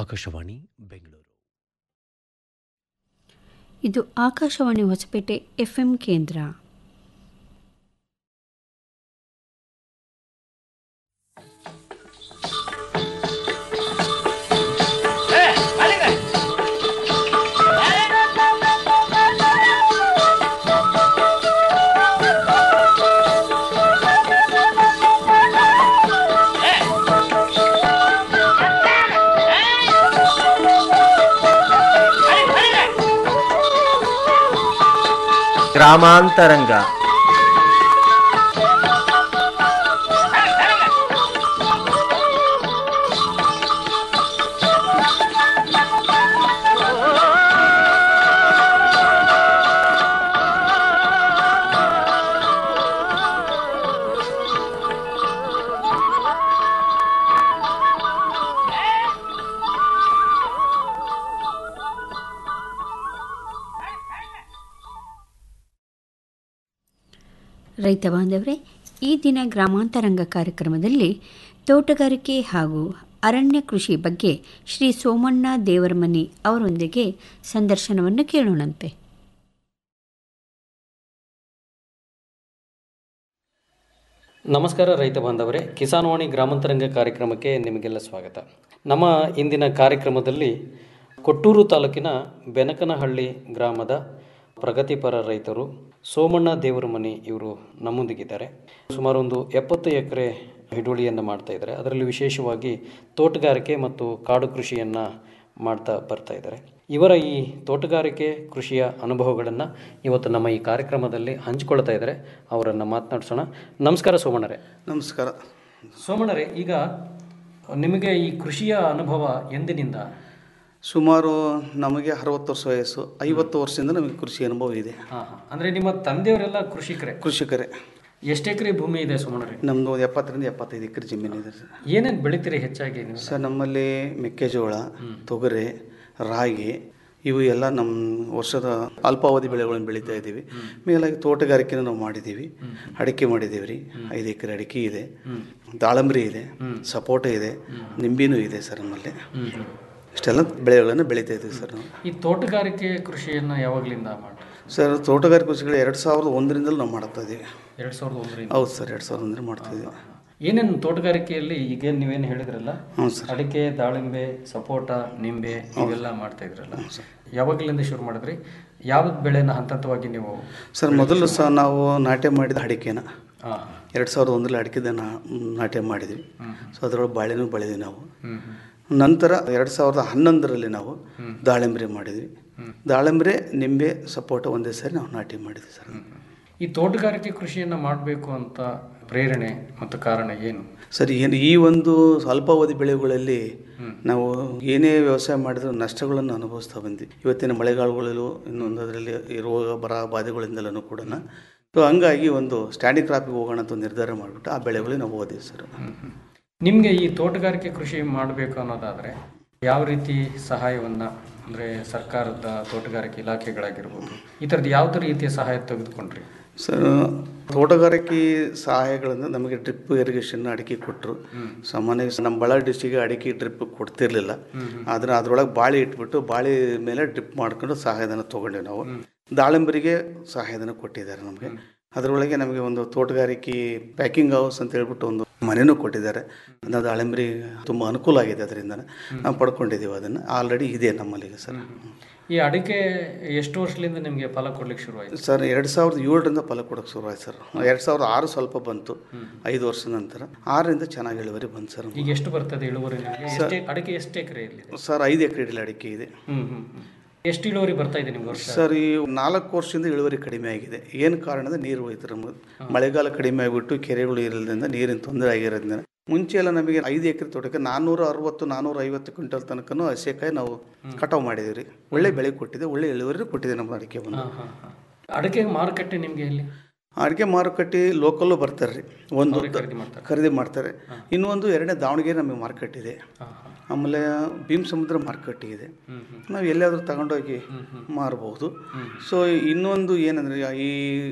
ಆಕಾಶವಾಣಿ ಬೆಂಗಳೂರು ಇದು ಆಕಾಶವಾಣಿ ಹೊಸಪೇಟೆ ಎಫ್ಎಂ ಕೇಂದ್ರ ಗ್ರಾಮಾಂತರಂಗ ರೈತ ಬಾಂಧವರೇ ಈ ದಿನ ಗ್ರಾಮಾಂತರಂಗ ಕಾರ್ಯಕ್ರಮದಲ್ಲಿ ತೋಟಗಾರಿಕೆ ಹಾಗೂ ಅರಣ್ಯ ಕೃಷಿ ಬಗ್ಗೆ ಶ್ರೀ ಸೋಮಣ್ಣ ದೇವರಮನಿ ಅವರೊಂದಿಗೆ ಸಂದರ್ಶನವನ್ನು ಕೇಳೋಣಂತೆ ನಮಸ್ಕಾರ ರೈತ ಬಾಂಧವರೇ ಕಿಸಾನ್ವಾಣಿ ಗ್ರಾಮಾಂತರಂಗ ಕಾರ್ಯಕ್ರಮಕ್ಕೆ ನಿಮಗೆಲ್ಲ ಸ್ವಾಗತ ನಮ್ಮ ಇಂದಿನ ಕಾರ್ಯಕ್ರಮದಲ್ಲಿ ಕೊಟ್ಟೂರು ತಾಲೂಕಿನ ಬೆನಕನಹಳ್ಳಿ ಗ್ರಾಮದ ಪ್ರಗತಿಪರ ರೈತರು ಸೋಮಣ್ಣ ದೇವರಮನಿ ಇವರು ನಮ್ಮೊಂದಿಗಿದ್ದಾರೆ ಸುಮಾರು ಒಂದು ಎಪ್ಪತ್ತು ಎಕರೆ ಹಿಡುವಳಿಯನ್ನು ಮಾಡ್ತಾ ಇದ್ದಾರೆ ಅದರಲ್ಲಿ ವಿಶೇಷವಾಗಿ ತೋಟಗಾರಿಕೆ ಮತ್ತು ಕಾಡು ಕೃಷಿಯನ್ನು ಮಾಡ್ತಾ ಬರ್ತಾ ಇದ್ದಾರೆ ಇವರ ಈ ತೋಟಗಾರಿಕೆ ಕೃಷಿಯ ಅನುಭವಗಳನ್ನು ಇವತ್ತು ನಮ್ಮ ಈ ಕಾರ್ಯಕ್ರಮದಲ್ಲಿ ಹಂಚಿಕೊಳ್ತಾ ಇದ್ದಾರೆ ಅವರನ್ನು ಮಾತನಾಡಿಸೋಣ ನಮಸ್ಕಾರ ಸೋಮಣ್ಣರೇ ನಮಸ್ಕಾರ ಸೋಮಣ್ಣರೇ ಈಗ ನಿಮಗೆ ಈ ಕೃಷಿಯ ಅನುಭವ ಎಂದಿನಿಂದ ಸುಮಾರು ನಮಗೆ ಅರವತ್ತು ವರ್ಷ ವಯಸ್ಸು ಐವತ್ತು ವರ್ಷದಿಂದ ನಮಗೆ ಕೃಷಿ ಅನುಭವ ಇದೆ ಹಾಂ ಹಾಂ ಅಂದರೆ ನಿಮ್ಮ ತಂದೆಯವರೆಲ್ಲ ಕೃಷಿಕರೇ ಕೃಷಿಕರೇ ಎಷ್ಟು ಎಕರೆ ಭೂಮಿ ಇದೆ ಸೋಮಣ್ಣರೇ ನಮ್ಮದು ಒಂದು ಎಪ್ಪತ್ತರಿಂದ ಎಪ್ಪತ್ತೈದು ಎಕರೆ ಜಮೀನು ಇದೆ ಸರ್ ಏನೇನು ಬೆಳಿತೀರಿ ಹೆಚ್ಚಾಗಿ ನೀವು ಸರ್ ನಮ್ಮಲ್ಲಿ ಮೆಕ್ಕೆಜೋಳ ತೊಗರೆ ರಾಗಿ ಇವು ಎಲ್ಲ ನಮ್ಮ ವರ್ಷದ ಅಲ್ಪಾವಧಿ ಬೆಳೆಗಳನ್ನು ಬೆಳೀತಾ ಇದ್ದೀವಿ ಮೇಲಾಗಿ ತೋಟಗಾರಿಕೆನ ನಾವು ಮಾಡಿದ್ದೀವಿ ಅಡಿಕೆ ಮಾಡಿದ್ದೀವಿ ರೀ ಐದು ಎಕರೆ ಅಡಿಕೆ ಇದೆ ದಾಳಂಬ್ರಿ ಇದೆ ಸಪೋಟ ಇದೆ ನಿಂಬಿನೂ ಇದೆ ಸರ್ ನಮ್ಮಲ್ಲಿ ಇಷ್ಟೆಲ್ಲ ಬೆಳೆಗಳನ್ನು ಬೆಳೀತಾ ಇದ್ದೀವಿ ಸರ್ ನಾವು ಈ ತೋಟಗಾರಿಕೆ ಕೃಷಿಯನ್ನು ಯಾವಾಗಲಿಂದ ಮಾಡಿ ಸರ್ ತೋಟಗಾರಿಕೆ ಕೃಷಿಗಳು ಎರಡು ಸಾವಿರದ ಒಂದರಿಂದಲೂ ನಾವು ಮಾಡ್ತಾ ಇದ್ದೀವಿ ಎರಡು ಸಾವಿರದ ಒಂದರಿಂದ ಹೌದು ಸರ್ ಎರಡು ಸಾವಿರದ ಒಂದರಿಂದ ಮಾಡ್ತಾ ಇದ್ದೀವಿ ಏನೇನು ತೋಟಗಾರಿಕೆಯಲ್ಲಿ ಈಗ ನೀವೇನು ಹೇಳಿದ್ರಲ್ಲ ಹ್ಞೂ ಸರ್ ಅಡಿಕೆ ದಾಳಿಂಬೆ ಸಪೋಟ ನಿಂಬೆ ಇವೆಲ್ಲ ಮಾಡ್ತಾ ಇದ್ರಲ್ಲ ಯಾವಾಗಲಿಂದ ಶುರು ಮಾಡಿದ್ರಿ ಯಾವ ಬೆಳೆನ ಹಂತ ಹಂತವಾಗಿ ನೀವು ಸರ್ ಮೊದಲು ಸಹ ನಾವು ನಾಟ್ಯ ಮಾಡಿದ ಅಡಿಕೆನ ಹಾಂ ಎರಡು ಸಾವಿರದ ಒಂದರಲ್ಲಿ ಅಡಿಕೆದ ನಾ- ನಾಟ್ಯ ಮಾಡಿದ್ವಿ ಸೊ ಅದರೊಳಗೆ ಬಾಳೆನೂ ಬೆಳೆದ್ವಿ ನಾವು ಹ್ಞೂ ನಂತರ ಎರಡು ಸಾವಿರದ ಹನ್ನೊಂದರಲ್ಲಿ ನಾವು ದಾಳಿಂಬ್ರೆ ಮಾಡಿದ್ವಿ ದಾಳಿಂಬ್ರೆ ನಿಂಬೆ ಸಪೋಟ ಒಂದೇ ಸಾರಿ ನಾವು ನಾಟಿ ಮಾಡಿದ್ವಿ ಸರ್ ಈ ತೋಟಗಾರಿಕೆ ಕೃಷಿಯನ್ನು ಮಾಡಬೇಕು ಅಂತ ಪ್ರೇರಣೆ ಮತ್ತು ಕಾರಣ ಏನು ಸರ್ ಏನು ಈ ಒಂದು ಅಲ್ಪಾವಧಿ ಬೆಳೆಗಳಲ್ಲಿ ನಾವು ಏನೇ ವ್ಯವಸಾಯ ಮಾಡಿದ್ರು ನಷ್ಟಗಳನ್ನು ಅನುಭವಿಸ್ತಾ ಬಂದ್ವಿ ಇವತ್ತಿನ ಮಳೆಗಾಲಗಳಲ್ಲೂ ಇನ್ನೊಂದು ಅದರಲ್ಲಿ ಈ ರೋಗ ಬರ ಬಾಧೆಗಳಿಂದಲೂ ಕೂಡ ಸೊ ಹಂಗಾಗಿ ಒಂದು ಸ್ಟ್ಯಾಂಡಿಂಗ್ ಕ್ರಾಪಿಗೆ ಹೋಗೋಣ ಅಂತ ಒಂದು ನಿರ್ಧಾರ ಮಾಡಿಬಿಟ್ಟು ಆ ಬೆಳೆಗಳಿಗೆ ನಾವು ಓದಿವಿ ಸರ್ ನಿಮಗೆ ಈ ತೋಟಗಾರಿಕೆ ಕೃಷಿ ಮಾಡಬೇಕು ಅನ್ನೋದಾದರೆ ಯಾವ ರೀತಿ ಸಹಾಯವನ್ನು ಅಂದರೆ ಸರ್ಕಾರದ ತೋಟಗಾರಿಕೆ ಇಲಾಖೆಗಳಾಗಿರ್ಬೋದು ಈ ಥರದ್ದು ಯಾವುದೇ ರೀತಿಯ ಸಹಾಯ ತೆಗೆದುಕೊಂಡ್ರಿ ಸರ್ ತೋಟಗಾರಿಕೆ ಸಹಾಯಗಳಿಂದ ನಮಗೆ ಡ್ರಿಪ್ ಇರಿಗೇಷನ್ ಅಡಿಕೆ ಕೊಟ್ಟರು ಸಾಮಾನ್ಯವಾಗಿ ನಮ್ಮ ಬಳ್ಳಾರಿ ಡಿಸ್ಟಿಗೆ ಅಡಿಕೆ ಡ್ರಿಪ್ ಕೊಡ್ತಿರ್ಲಿಲ್ಲ ಆದರೆ ಅದರೊಳಗೆ ಬಾಳೆ ಇಟ್ಬಿಟ್ಟು ಬಾಳೆ ಮೇಲೆ ಡ್ರಿಪ್ ಮಾಡ್ಕೊಂಡು ಸಹಾಯಧನ ತೊಗೊಂಡೆ ನಾವು ದಾಳಿಂಬರಿಗೆ ಸಹಾಯಧನ ಕೊಟ್ಟಿದ್ದಾರೆ ನಮಗೆ ಅದರೊಳಗೆ ನಮಗೆ ಒಂದು ತೋಟಗಾರಿಕೆ ಪ್ಯಾಕಿಂಗ್ ಹೌಸ್ ಅಂತ ಹೇಳ್ಬಿಟ್ಟು ಒಂದು ಮನೆಯೂ ಕೊಟ್ಟಿದ್ದಾರೆ ಅದನ್ನ ದಾಳಿಂಬರಿ ತುಂಬ ಅನುಕೂಲ ಆಗಿದೆ ಅದರಿಂದ ನಾವು ಪಡ್ಕೊಂಡಿದ್ದೀವಿ ಅದನ್ನು ಆಲ್ರೆಡಿ ಇದೆ ನಮ್ಮಲ್ಲಿಗೆ ಸರ್ ಈ ಅಡಿಕೆ ಎಷ್ಟು ವರ್ಷದಿಂದ ನಿಮಗೆ ಫಲ ಕೊಡ್ಲಿಕ್ಕೆ ಶುರುವಾಯಿತು ಸರ್ ಎರಡು ಸಾವಿರದ ಏಳರಿಂದ ಫಲ ಕೊಡೋಕೆ ಶುರುವಾಯ್ತು ಸರ್ ಎರಡು ಸಾವಿರದ ಆರು ಸ್ವಲ್ಪ ಬಂತು ಐದು ವರ್ಷದ ನಂತರ ಆರರಿಂದ ಚೆನ್ನಾಗಿ ಇಳುವರಿ ಬಂತು ಸರ್ ಈಗ ಎಷ್ಟು ಬರ್ತದೆ ಇಳುವರಿ ನಿಮಗೆ ಎಷ್ಟು ಅಡಿಕೆ ಎಷ್ಟು ಎಕರೆ ಇಲ್ಲಿದೆ ಸರ್ ಐದು ಎಕರೆ ಇಡಲಿ ಅಡಿಕೆ ಇದೆ ಹ್ಞೂ ಹ್ಞೂ ಎಷ್ಟು ಇಳುವರಿ ಬರ್ತಾ ಇದೆ ನಿಮ್ಗೆ ವರ್ಷ ಸರ್ ಈ ನಾಲ್ಕು ವರ್ಷದಿಂದ ಇಳುವರಿ ಕಡಿಮೆ ಆಗಿದೆ ಏನು ಕಾರಣ ಅಂದರೆ ನೀರು ಹೋಯ್ತು ನಮಗೆ ಮಳೆಗಾಲ ಕಡಿಮೆ ಆಗಿಬಿಟ್ಟು ಕೆರೆಗಳು ಇರೋದ್ರಿಂದ ನೀರಿನ ತೊಂದರೆ ಆಗಿರೋದ್ರಿಂದ ಮುಂಚೆ ಎಲ್ಲ ನಮಗೆ ಐದು ಎಕರೆ ತೋಟಕ್ಕೆ ನಾನ್ನೂರ ಅರವತ್ತು ನಾನ್ನೂರ ಐವತ್ತು ಕ್ವಿಂಟಲ್ ತನಕನೂ ಹಸೆಕಾಯಿ ನಾವು ಕಟಾವು ಮಾಡಿದ್ದೀವಿ ರೀ ಒಳ್ಳೆ ಬೆಳೆ ಕೊಟ್ಟಿದೆ ಒಳ್ಳೆ ಇಳುವರಿ ಕೊಟ್ಟಿದೆ ನಮ್ಮ ಅಡಿಕೆ ಬಂದು ಹಾಂ ಹಾಂ ಹಾಂ ಅಡಿಕೆ ಮಾರುಕಟ್ಟೆ ನಿಮಗೆ ಎಲ್ಲಿ ಅಡಿಕೆ ಮಾರುಕಟ್ಟೆ ಲೋಕಲ್ಲು ಬರ್ತಾರೆ ರೀ ಒಂದು ಖರೀದಿ ಮಾಡ್ತಾರೆ ಖರೀದಿ ಮಾಡ್ತಾರೆ ಇನ್ನೊಂದು ಎರಡನೇ ದಾವಣಗೆರೆ ನಮಗೆ ಮಾರ್ಕೆಟ್ ಇದೆ ಹಾಂ ಹಾಂ ಆಮೇಲೆ ಭೀಮ್ ಸಮುದ್ರ ಮಾರ್ಕೆಟ್ ಇದೆ ನಾವು ಎಲ್ಲಾದರೂ ತಗೊಂಡೋಗಿ ಮಾರಬಹುದು ಸೊ ಇನ್ನೊಂದು ಏನಂದರೆ ಈ